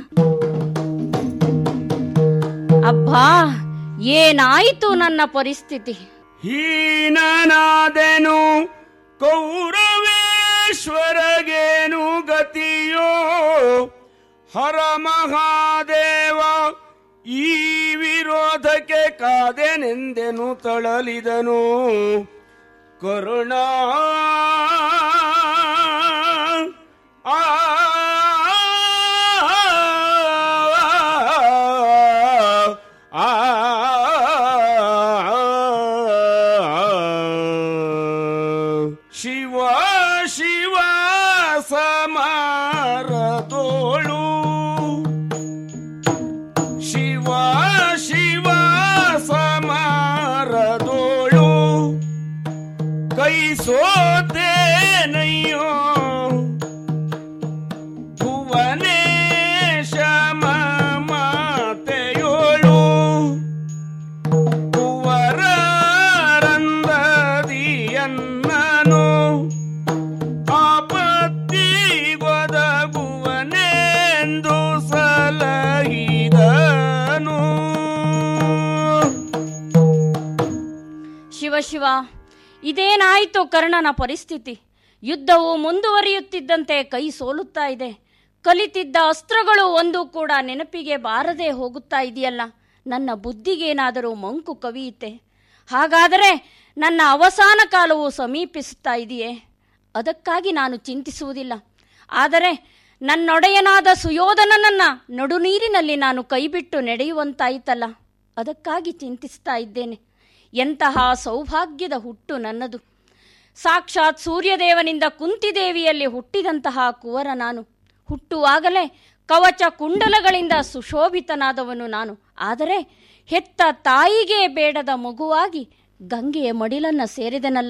ಅಬ್ಬಾ ಏನಾಯಿತು ನನ್ನ ಪರಿಸ್ಥಿತಿ ಹೀನನಾದೆನು ಕೌರವೇಶ್ವರಗೇನು ಗತಿಯೋ ಹರ ಮಹಾದೇವ ಈ ವಿರೋಧಕ್ಕೆ ಕಾದೆನೆಂದೆನು ತಳಲಿದನು ಕರುಣ ಆ ಶಿವ ಶಿವ ಸಮಾರತೋಳು ಶಿವ ಶಿವ ಸಮಾರದೋಳು ಕೈ ಸೋತೇನಯ್ಯೋ ಭುವನೇಶ ಮಾತೆಯೋ ಶಿವ ಶಿವ ಇದೇನಾಯಿತು ಕರ್ಣನ ಪರಿಸ್ಥಿತಿ ಯುದ್ಧವು ಮುಂದುವರಿಯುತ್ತಿದ್ದಂತೆ ಕೈ ಸೋಲುತ್ತಾ ಇದೆ ಕಲಿತಿದ್ದ ಅಸ್ತ್ರಗಳು ಒಂದು ಕೂಡ ನೆನಪಿಗೆ ಬಾರದೆ ಹೋಗುತ್ತಾ ಇದೆಯಲ್ಲ ನನ್ನ ಬುದ್ಧಿಗೇನಾದರೂ ಮಂಕು ಕವಿಯುತ್ತೆ ಹಾಗಾದರೆ ನನ್ನ ಅವಸಾನ ಕಾಲವು ಸಮೀಪಿಸುತ್ತಾ ಇದೆಯೇ ಅದಕ್ಕಾಗಿ ನಾನು ಚಿಂತಿಸುವುದಿಲ್ಲ ಆದರೆ ನನ್ನೊಡೆಯನಾದ ಸುಯೋಧನನನ್ನ ನಡುನೀರಿನಲ್ಲಿ ನಾನು ಕೈಬಿಟ್ಟು ನಡೆಯುವಂತಾಯಿತಲ್ಲ ಅದಕ್ಕಾಗಿ ಚಿಂತಿಸ್ತಾ ಇದ್ದೇನೆ ಎಂತಹ ಸೌಭಾಗ್ಯದ ಹುಟ್ಟು ನನ್ನದು ಸಾಕ್ಷಾತ್ ಸೂರ್ಯದೇವನಿಂದ ಕುಂತಿದೇವಿಯಲ್ಲಿ ಹುಟ್ಟಿದಂತಹ ಕುವರ ನಾನು ಹುಟ್ಟುವಾಗಲೇ ಕವಚ ಕುಂಡಲಗಳಿಂದ ಸುಶೋಭಿತನಾದವನು ನಾನು ಆದರೆ ಹೆತ್ತ ತಾಯಿಗೆ ಬೇಡದ ಮಗುವಾಗಿ ಗಂಗೆಯ ಮಡಿಲನ್ನ ಸೇರಿದನಲ್ಲ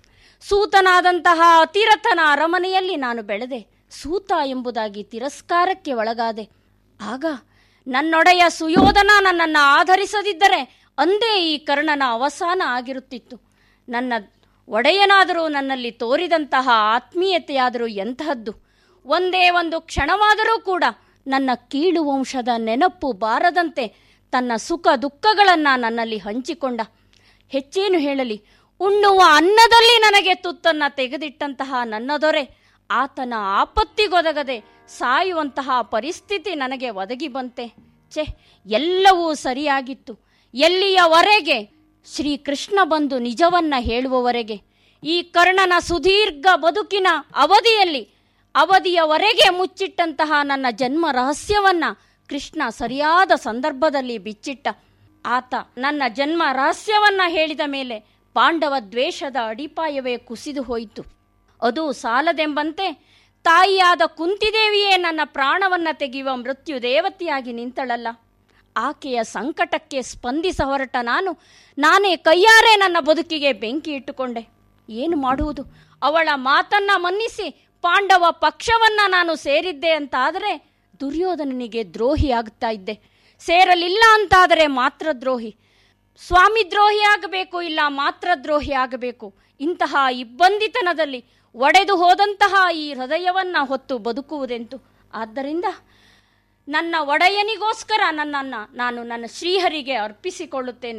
ಸೂತನಾದಂತಹ ಅತಿರಥನ ಅರಮನೆಯಲ್ಲಿ ನಾನು ಬೆಳೆದೆ ಸೂತ ಎಂಬುದಾಗಿ ತಿರಸ್ಕಾರಕ್ಕೆ ಒಳಗಾದೆ ಆಗ ನನ್ನೊಡೆಯ ಸುಯೋಧನ ನನ್ನನ್ನು ಆಧರಿಸದಿದ್ದರೆ ಅಂದೇ ಈ ಕರ್ಣನ ಅವಸಾನ ಆಗಿರುತ್ತಿತ್ತು ನನ್ನ ಒಡೆಯನಾದರೂ ನನ್ನಲ್ಲಿ ತೋರಿದಂತಹ ಆತ್ಮೀಯತೆಯಾದರೂ ಎಂತಹದ್ದು ಒಂದೇ ಒಂದು ಕ್ಷಣವಾದರೂ ಕೂಡ ನನ್ನ ಕೀಳು ವಂಶದ ನೆನಪು ಬಾರದಂತೆ ತನ್ನ ಸುಖ ದುಃಖಗಳನ್ನು ನನ್ನಲ್ಲಿ ಹಂಚಿಕೊಂಡ ಹೆಚ್ಚೇನು ಹೇಳಲಿ ಉಣ್ಣುವ ಅನ್ನದಲ್ಲಿ ನನಗೆ ತುತ್ತನ್ನ ತೆಗೆದಿಟ್ಟಂತಹ ನನ್ನ ದೊರೆ ಆತನ ಆಪತ್ತಿಗೊದಗದೆ ಸಾಯುವಂತಹ ಪರಿಸ್ಥಿತಿ ನನಗೆ ಒದಗಿ ಬಂತೆ ಛೆ ಎಲ್ಲವೂ ಸರಿಯಾಗಿತ್ತು ಎಲ್ಲಿಯವರೆಗೆ ಶ್ರೀಕೃಷ್ಣ ಬಂದು ನಿಜವನ್ನ ಹೇಳುವವರೆಗೆ ಈ ಕರ್ಣನ ಸುದೀರ್ಘ ಬದುಕಿನ ಅವಧಿಯಲ್ಲಿ ಅವಧಿಯವರೆಗೆ ಮುಚ್ಚಿಟ್ಟಂತಹ ನನ್ನ ಜನ್ಮ ರಹಸ್ಯವನ್ನ ಕೃಷ್ಣ ಸರಿಯಾದ ಸಂದರ್ಭದಲ್ಲಿ ಬಿಚ್ಚಿಟ್ಟ ಆತ ನನ್ನ ಜನ್ಮ ರಹಸ್ಯವನ್ನ ಹೇಳಿದ ಮೇಲೆ ಪಾಂಡವ ದ್ವೇಷದ ಅಡಿಪಾಯವೇ ಕುಸಿದು ಹೋಯಿತು ಅದು ಸಾಲದೆಂಬಂತೆ ತಾಯಿಯಾದ ಕುಂತಿದೇವಿಯೇ ನನ್ನ ಪ್ರಾಣವನ್ನ ತೆಗೆಯುವ ಮೃತ್ಯು ದೇವತೆಯಾಗಿ ನಿಂತಳಲ್ಲ ಆಕೆಯ ಸಂಕಟಕ್ಕೆ ಸ್ಪಂದಿಸ ಹೊರಟ ನಾನು ನಾನೇ ಕೈಯಾರೆ ನನ್ನ ಬದುಕಿಗೆ ಬೆಂಕಿ ಇಟ್ಟುಕೊಂಡೆ ಏನು ಮಾಡುವುದು ಅವಳ ಮಾತನ್ನ ಮನ್ನಿಸಿ ಪಾಂಡವ ಪಕ್ಷವನ್ನ ನಾನು ಸೇರಿದ್ದೆ ಅಂತಾದರೆ ದುರ್ಯೋಧನನಿಗೆ ದ್ರೋಹಿಯಾಗುತ್ತಾ ಇದ್ದೆ ಸೇರಲಿಲ್ಲ ಅಂತಾದರೆ ಮಾತ್ರ ದ್ರೋಹಿ ಸ್ವಾಮಿ ದ್ರೋಹಿ ಆಗಬೇಕು ಇಲ್ಲ ಮಾತ್ರ ದ್ರೋಹಿ ಆಗಬೇಕು ಇಂತಹ ಇಬ್ಬಂದಿತನದಲ್ಲಿ ಒಡೆದು ಹೋದಂತಹ ಈ ಹೃದಯವನ್ನ ಹೊತ್ತು ಬದುಕುವುದೆಂತು ಆದ್ದರಿಂದ ನನ್ನ ಒಡೆಯನಿಗೋಸ್ಕರ ನನ್ನನ್ನು ನಾನು ನನ್ನ ಶ್ರೀಹರಿಗೆ ಅರ್ಪಿಸಿಕೊಳ್ಳುತ್ತೇನೆ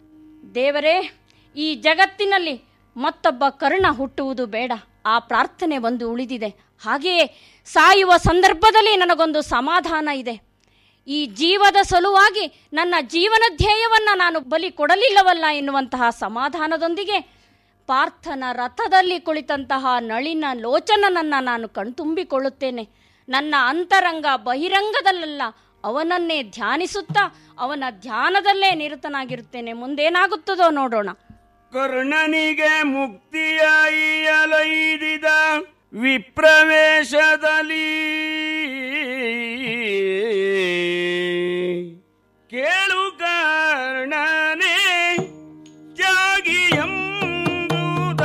ದೇವರೇ ಈ ಜಗತ್ತಿನಲ್ಲಿ ಮತ್ತೊಬ್ಬ ಕರ್ಣ ಹುಟ್ಟುವುದು ಬೇಡ ಆ ಪ್ರಾರ್ಥನೆ ಒಂದು ಉಳಿದಿದೆ ಹಾಗೆಯೇ ಸಾಯುವ ಸಂದರ್ಭದಲ್ಲಿ ನನಗೊಂದು ಸಮಾಧಾನ ಇದೆ ಈ ಜೀವದ ಸಲುವಾಗಿ ನನ್ನ ಜೀವನ ಧ್ಯೇಯವನ್ನ ನಾನು ಬಲಿ ಕೊಡಲಿಲ್ಲವಲ್ಲ ಎನ್ನುವಂತಹ ಸಮಾಧಾನದೊಂದಿಗೆ ಪಾರ್ಥನ ರಥದಲ್ಲಿ ಕುಳಿತಂತಹ ನಳಿನ ಲೋಚನನನ್ನ ನಾನು ಕಣ್ತುಂಬಿಕೊಳ್ಳುತ್ತೇನೆ ನನ್ನ ಅಂತರಂಗ ಬಹಿರಂಗದಲ್ಲೆಲ್ಲ ಅವನನ್ನೇ ಧ್ಯಾನಿಸುತ್ತಾ ಅವನ ಧ್ಯಾನದಲ್ಲೇ ನಿರತನಾಗಿರುತ್ತೇನೆ ಮುಂದೇನಾಗುತ್ತದೋ ನೋಡೋಣ ಕರ್ಣನಿಗೆ ಮುಕ್ತಿಯ ಅಲೈದಿದ ವಿಪ್ರವೇಶದಲ್ಲಿ ಕೇಳು ಕರ್ಣನೇ ಜಾಗಿ ಎಂಬುದ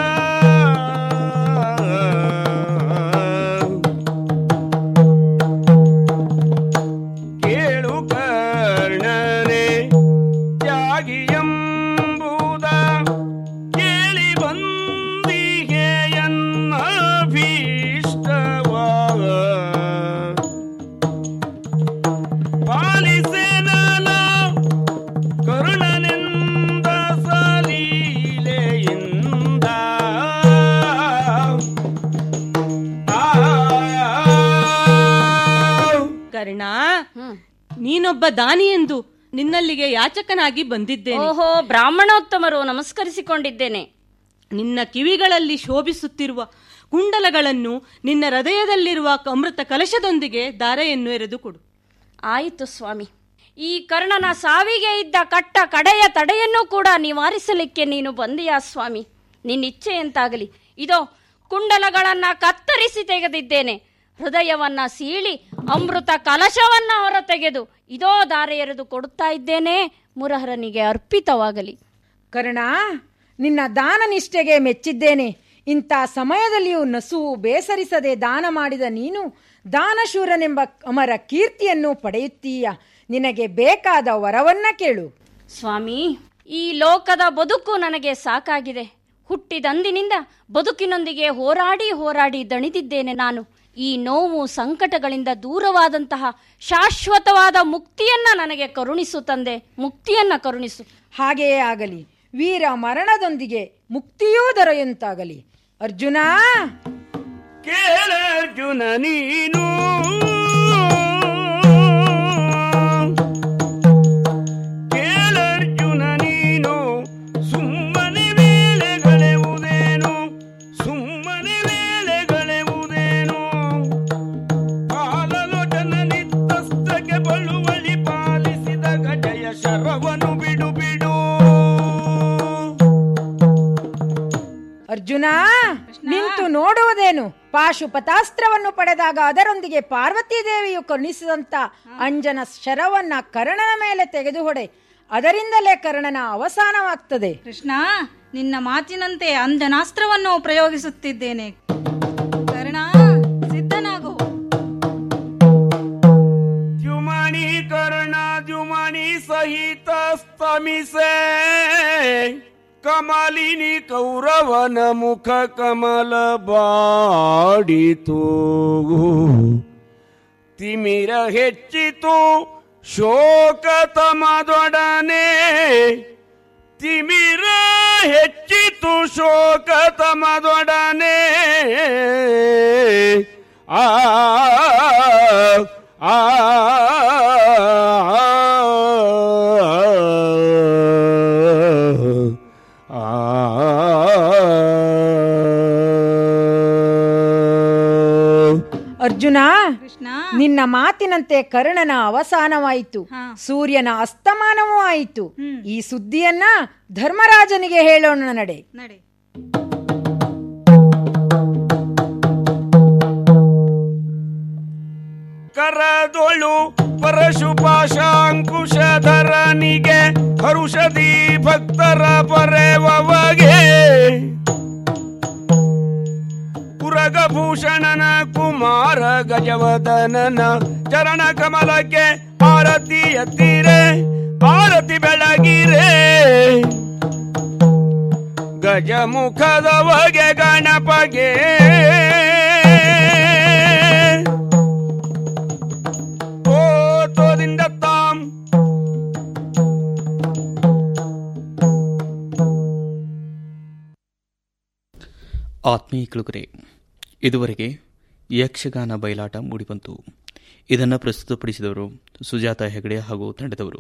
ಕೇಳು ಕರ್ಣನೇ ಜಾಗಿ ಎಂಬುದ ಕೇಳಿ ಬಂದಿಗೆ ಎನ್ನ ಭೀಷ್ಟವ ಪಾಲಿಸೆನಲ ಕರುಣನೆಂದ ಸಲೀಲೆಯಿಂದ ಕರ್ಣ ನೀನೊಬ್ಬ ದಾನಿ ಎಂದು ನಿನ್ನಲ್ಲಿಗೆ ಯಾಚಕನಾಗಿ ಬಂದಿದ್ದೇನೆ ಓಹೋ ಬ್ರಾಹ್ಮಣೋತ್ತಮರು ನಮಸ್ಕರಿಸಿಕೊಂಡಿದ್ದೇನೆ ನಿನ್ನ ಕಿವಿಗಳಲ್ಲಿ ಶೋಭಿಸುತ್ತಿರುವ ಕುಂಡಲಗಳನ್ನು ನಿನ್ನ ಹೃದಯದಲ್ಲಿರುವ ಅಮೃತ ಕಲಶದೊಂದಿಗೆ ದಾರೆಯನ್ನು ಎರೆದು ಕೊಡು ಆಯಿತು ಸ್ವಾಮಿ ಈ ಕರ್ಣನ ಸಾವಿಗೆ ಇದ್ದ ಕಟ್ಟ ಕಡೆಯ ತಡೆಯನ್ನು ಕೂಡ ನಿವಾರಿಸಲಿಕ್ಕೆ ನೀನು ಬಂದೆಯಾ ಸ್ವಾಮಿ ನಿನ್ನಿಚ್ಛೆಯಂತಾಗಲಿ ಇದೋ ಕುಂಡಲಗಳನ್ನ ಕತ್ತರಿಸಿ ತೆಗೆದಿದ್ದೇನೆ ಹೃದಯವನ್ನ ಸೀಳಿ ಅಮೃತ ಕಲಶವನ್ನ ಹೊರತೆಗೆದು ಇದೋ ದಾರೆ ಎರೆದು ಕೊಡುತ್ತಾ ಇದ್ದೇನೆ ಮುರಹರನಿಗೆ ಅರ್ಪಿತವಾಗಲಿ ಕರ್ಣ ನಿನ್ನ ದಾನ ನಿಷ್ಠೆಗೆ ಮೆಚ್ಚಿದ್ದೇನೆ ಇಂಥ ಸಮಯದಲ್ಲಿಯೂ ನಸುವು ಬೇಸರಿಸದೆ ದಾನ ಮಾಡಿದ ನೀನು ದಾನಶೂರನೆಂಬ ಅಮರ ಕೀರ್ತಿಯನ್ನು ಪಡೆಯುತ್ತೀಯ ನಿನಗೆ ಬೇಕಾದ ವರವನ್ನ ಕೇಳು ಸ್ವಾಮಿ ಈ ಲೋಕದ ಬದುಕು ನನಗೆ ಸಾಕಾಗಿದೆ ಹುಟ್ಟಿದಂದಿನಿಂದ ಬದುಕಿನೊಂದಿಗೆ ಹೋರಾಡಿ ಹೋರಾಡಿ ದಣಿದಿದ್ದೇನೆ ನಾನು ಈ ನೋವು ಸಂಕಟಗಳಿಂದ ದೂರವಾದಂತಹ ಶಾಶ್ವತವಾದ ಮುಕ್ತಿಯನ್ನ ನನಗೆ ಕರುಣಿಸು ತಂದೆ ಮುಕ್ತಿಯನ್ನ ಕರುಣಿಸು ಹಾಗೆಯೇ ಆಗಲಿ ವೀರ ಮರಣದೊಂದಿಗೆ ಮುಕ್ತಿಯೂ ದೊರೆಯುವಂತಾಗಲಿ ಅರ್ಜುನ ಕೇಳರ್ಜುನ ನೀನು ಕೇಳರ್ಜುನ ನೀನು ಸುಮ್ಮನೆ ವೇಳೆಗಳೆವುದೇನು ಸುಮ್ಮನೆ ವೇಳೆಗಳೆವುದೇನು ಕಾಲಲೋಟನ ನಿತ್ತಸ್ತ್ರಕ್ಕೆ ಬಳುವಳಿ ಪಾಲಿಸಿದ ಗಜಯ ಶರವನು ಬಿಡು ಬಿಡು ಅರ್ಜುನ ನಿಂತು ನೋಡುವುದೇನು ಪಾಶುಪತಾಸ್ತ್ರವನ್ನು ಪಡೆದಾಗ ಅದರೊಂದಿಗೆ ಪಾರ್ವತಿ ದೇವಿಯು ಕರುಣಿಸಿದಂತ ಅಂಜನ ಶರವನ್ನ ಕರ್ಣನ ಮೇಲೆ ತೆಗೆದು ಹೊಡೆ ಅದರಿಂದಲೇ ಕರ್ಣನ ಅವಸಾನವಾಗ್ತದೆ ಕೃಷ್ಣ ನಿನ್ನ ಮಾತಿನಂತೆ ಅಂಜನಾಸ್ತ್ರವನ್ನು ಪ್ರಯೋಗಿಸುತ್ತಿದ್ದೇನೆ ಕರ್ಣ ಸಿದ್ಧನಾಗು ದ್ಯುಮಣಿ ಕರ್ಣ ದ್ಯುಮಣಿ ಸಹಿತ ಸ್ತಮಿಸೆ ಕಮಲಿನಿ ಕೌರವನ ಮುಖ ಕಮಲ ಬಾಡಿತು ತಿಮಿರ ಹೆಚ್ಚಿತು ಶೋಕ ತಮದೊಡನೆ ತಿಮಿರ ಹೆಚ್ಚಿತು ಶೋಕ ತಮದೊಡನೆ ಆ ಆ ಅರ್ಜುನ ನಿನ್ನ ಮಾತಿನಂತೆ ಕರ್ಣನ ಅವಸಾನವಾಯಿತು ಸೂರ್ಯನ ಅಸ್ತಮಾನವೂ ಆಯಿತು ಈ ಸುದ್ದಿಯನ್ನ ಧರ್ಮರಾಜನಿಗೆ ಹೇಳೋಣ ನಡೆ ನಡೆ ಕರದೊಳು ಪರಶುಪಾಶಾಂಕುಶಧರನಿಗೆ ಹರುಷದಿ ಭಕ್ತರ ಪರೆವವಗೆ ಪುರಗಭೂಷಣನ ಕುಮಾರ ಗಜವದನನ ಚರಣ ಕಮಲಕ್ಕೆ ಆರತಿ ಎತ್ತಿರೆ ಆರತಿ ಬೆಳಗಿರೆ ಗಜಮುಖದವಗೆ ಗಣಪಗೆ ತೋದಿಂದ ತಾಂ ಆತ್ಮೀಯ ಕೇಳುಗರೆ ಇದುವರೆಗೆ ಯಕ್ಷಗಾನ ಬಯಲಾಟ ಮೂಡಿಬಂತು ಇದನ್ನು ಪ್ರಸ್ತುತಪಡಿಸಿದವರು ಸುಜಾತ ಹೆಗಡೆ ಹಾಗೂ ತಂಡದವರು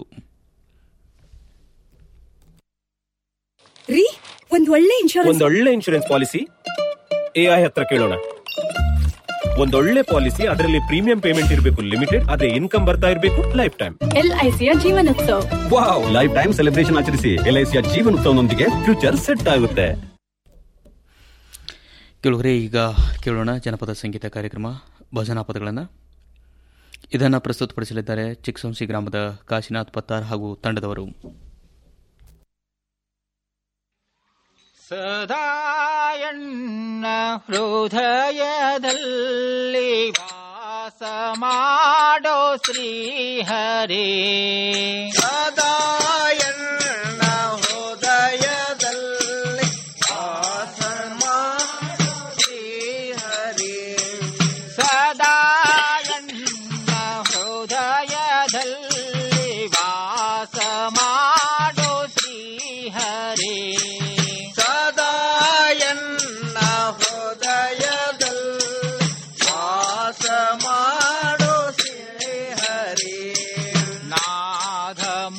ರೀ ಒಂದ್ ಒಳ್ಳೆ ಇನ್ಶೂರೆನ್ಸ್ ಒಂದೊಳ್ಳೆ ಇನ್ಶೂರೆನ್ಸ್ ಪಾಲಿಸಿ ಎಐ ಹತ್ರ ಕೇಳೋಣ ಒಂದೊಳ್ಳೆ ಪಾಲಿಸಿ ಅದರಲ್ಲಿ ಪ್ರೀಮಿಯಂ ಪೇಮೆಂಟ್ ಇರಬೇಕು ಲಿಮಿಟೆಡ್ ಅದೇ ಇನ್ಕಮ್ ಬರ್ತಾ ಇರಬೇಕು ಲೈಫ್ ಟೈಮ್ ಎಲ್ಐಸಿಯ Jeevanotsav wow lifetime celebration ಆಚರಿಸಿ ಎಲ್ಐಸಿಯ ಜೀವನೋತ್ಸವನೊಂದಿಗೆ ಫ್ಯೂಚರ್ ಸೆಟ್ ಆಗುತ್ತೆ ಕೇಳುಗರೆ ಈಗ ಕೇಳೋಣ ಜನಪದ ಸಂಗೀತ ಕಾರ್ಯಕ್ರಮ ಭಜನಾ ಪದಗಳನ್ನು ಇದನ್ನು ಪ್ರಸ್ತುತಪಡಿಸಲಿದ್ದಾರೆ ಚಿಕ್ಸಂಸಿ ಗ್ರಾಮದ ಕಾಶಿನಾಥ್ ಪತ್ತಾರ್ ಹಾಗೂ ತಂಡದವರು ಸದಾಯಣ್ಣ ಹೃದಯದಲ್ಲಿ ವಾಸ ಮಾಡೋ ಶ್ರೀಹರಿ ಸದಾಯಣ್ಣ ಹೃದಯದಲ್ಲಿ ವಾಸ ಮಾಡೋ ಶ್ರೀಹರಿ ಸದಾಯಣ್ಣ ಹೃದಯದಲ್ಲಿ ವಾಸ ಮಾಡೋ ಶ್ರೀಹರಿ ಸದಾಯನ್ನ ಹೃದಯದಲ್ಲಿ ವಾಸ ಮಾಡೋ ಶ್ರೀಹರಿ ನಾದ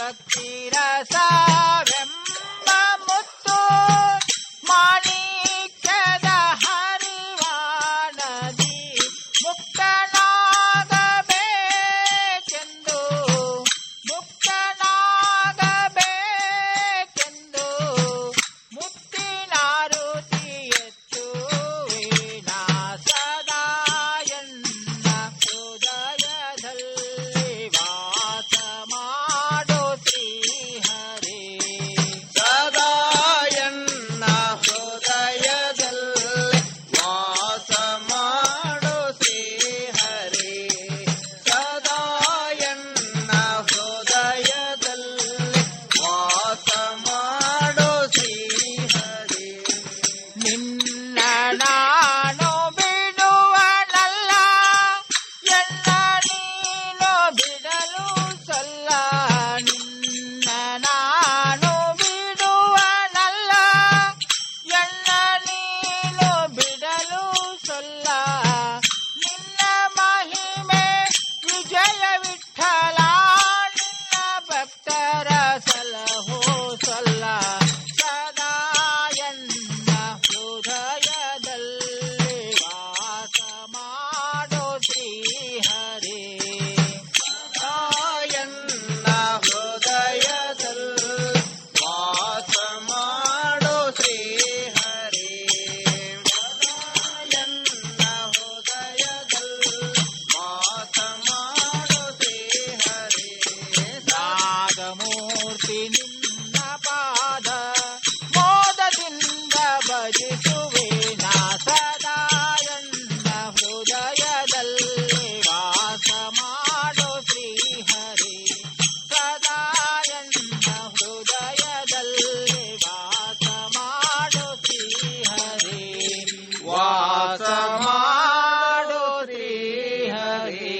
ಭಕ್ತಿರಸವೆಂಬ ಮುತ್ತು ಮಾಣಿಕ್ಯದ ಹರಿವಾನದಿ ಮುಕ್ತನಾಗಬೇಕೆಂದು ಮುಕ್ತನಾಗಬೇಕೆಂದು ಮುತ್ತಿನಾರುತಿ ಹೆಚ್ಚುವಿನ ಸದಾಯನ್ನ ಹೃದಯದಲ್ಲಿ ವಾಸ ಮಾಡೋ ಶ್ರೀಹರಿ ಸದಾಯನ್ನ ಹೃದಯದಲ್ಲಿ ವಾಸ ಮಾಡೋ ಶ್ರೀಹರಿ ಸದಾಯನ್ನ ಹೃದಯದಲ್ಲಿ ವಾಸ ಮಾಡೋ ಶ್ರೀಹರಿ ನಿನ್ನ ನಾನು ಬಿಡುವನಲ್ಲ ಎಲ್ಲ ನೀನು ಬಿಡಲು ಸಲ್ಲ ನಿನ್ನ ನಾನು ಬಿಡುವನಲ್ಲ ಎಲ್ಲ ನೀನು ಬಿಡಲು ಸಲ್ಲ ನಿನ್ನ ಮಹಿಮೆ ವಿಜಯ ವಿಠಲ ನಿನ್ನ ಭಕ್ತರ ಸಲಹೋ ಸಲ್ಲ ಸದಾಯನ್ನ ಹೃದಯದಲ್ಲಿ ವಾಸ ಮಾಡೋ ಶ್ರೀಹರಿ ಸದಾಯನ್ನ ಹೃದಯದಲ್ಲಿ ವಾಸ ಮಾಡೋ ಶ್ರೀಹರಿ ಸದಾಯನ್ನ ಹೃದಯದಲ್ಲಿ ವಾಸ ಮಾಡೋ ಶ್ರೀಹರಿ ನಾಗಮೂರ್ತಿ ನಿನ್ನ ಪಾದ ಮೋದದಿಂದ ಭಜಿಸುವೆ ನಾ ಸದಾಯನ್ನ ಹೃದಯದಲ್ಲಿ ವಾಸ ಮಾಡೋ ಶ್ರೀಹರಿ ಸದಾಯನ್ನ ಹೃದಯದಲ್ಲಿ ವಾಸ ಮಾಡೋ ಶ್ರೀಹರಿ ವಾಸ ಮಾಡೋ ಶ್ರೀಹರಿ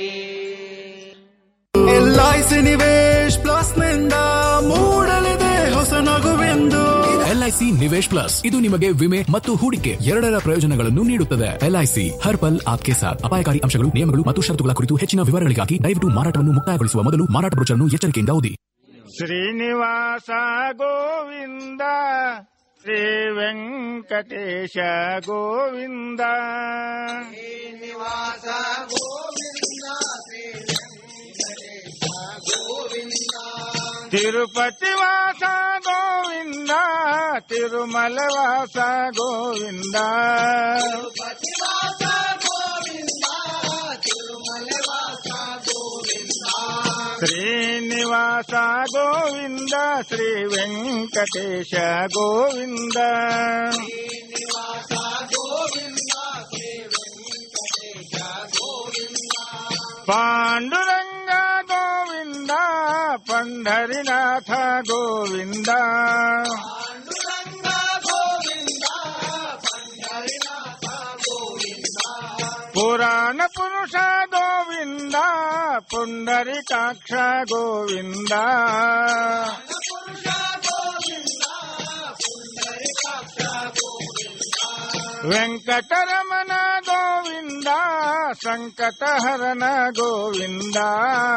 ಎಲ್ಐಸಿ ನಿವೇಶ್ ಪ್ಲಸ್ ನಿಂದ ಮೂಡಲಿದೆ ಹೊಸ ನಗುವೆಂದು ಎಲ್ಐಸಿ ನಿವೇಶ್ ಪ್ಲಸ್ ಇದು ನಿಮಗೆ ವಿಮೆ ಮತ್ತು ಹೂಡಿಕೆ ಎರಡರ ಪ್ರಯೋಜನಗಳನ್ನು ನೀಡುತ್ತದೆ ಎಲ್ಐಸಿ ಹರ್ ಪಲ್ ಆಪ್ಕೆ ಸಾಥ್ ಅಪಾಯಕಾರಿ ಅಂಶಗಳು ನಿಯಮಗಳು ಮತ್ತು ಷರತ್ತುಗಳ ಕುರಿತು ಹೆಚ್ಚಿನ ವಿವರಗಳಿಗಾಗಿ ದಯವಿಟ್ಟು ಮಾರಾಟವನ್ನು ಮುಕ್ತಾಯಗೊಳಿಸುವ ಮೊದಲು ಮಾರಾಟ ಬ್ರೋಚರ್ನ್ನು ಎಚ್ಚರಿಕೆಯಿಂದ ಓದಿ ಶ್ರೀನಿವಾಸ ಗೋವಿಂದ ಶ್ರೀ ವೆಂಕಟೇಶ ಗೋವಿಂದ ಶ್ರೀನಿವಾಸ ಗೋವಿಂದ ಶ್ರೀ ವೆಂಕಟೇಶ ಗೋವಿಂದ ತಿರುಪತಿ ವಾಸ ಗೋವಿಂದ ತಿರುಮಲ ವಾಸ ಗೋವಿಂದ ತಿರುಪತಿವಾಸ ಗೋವಿಂದ ತಿರುಮಲ ವಾಸ ಗೋವಿಂದ ಶ್ರೀನಿವಾಸ ಗೋವಿಂದ ಶ್ರೀ ವೆಂಕಟೇಶ ಗೋವಿಂದ ಶ್ರೀನಿವಾಸ ಗೋವಿಂದ ಶ್ರೀ ವೆಂಕಟೇಶ ಗೋವಿಂದ ಪಾಂಡುರಂಗ ಗೋವಿಂದ ಪಂಢರಿನಾಥ ಗೋವಿಂದ ಪಾಂಡುರಂಗ ಗೋವಿಂದ ಪಂಡರಿನಾಥ ಗೋವಿಂದ ಪುರಾಣ ಪುರುಷ ಗೋವಿಂದ ಪುಂಡರಿಕಾಕ್ಷ ಗೋವಿಂದ ಪುರುಷ ಗೋವಿಂದ ಪುಂಡರಿಕಾಕ್ಷ ಗೋವಿಂದ ವೆಂಕಟರಮಣ ಗೋವಿಂದ ಸಂಕಟಹರಣ ಗೋವಿಂದ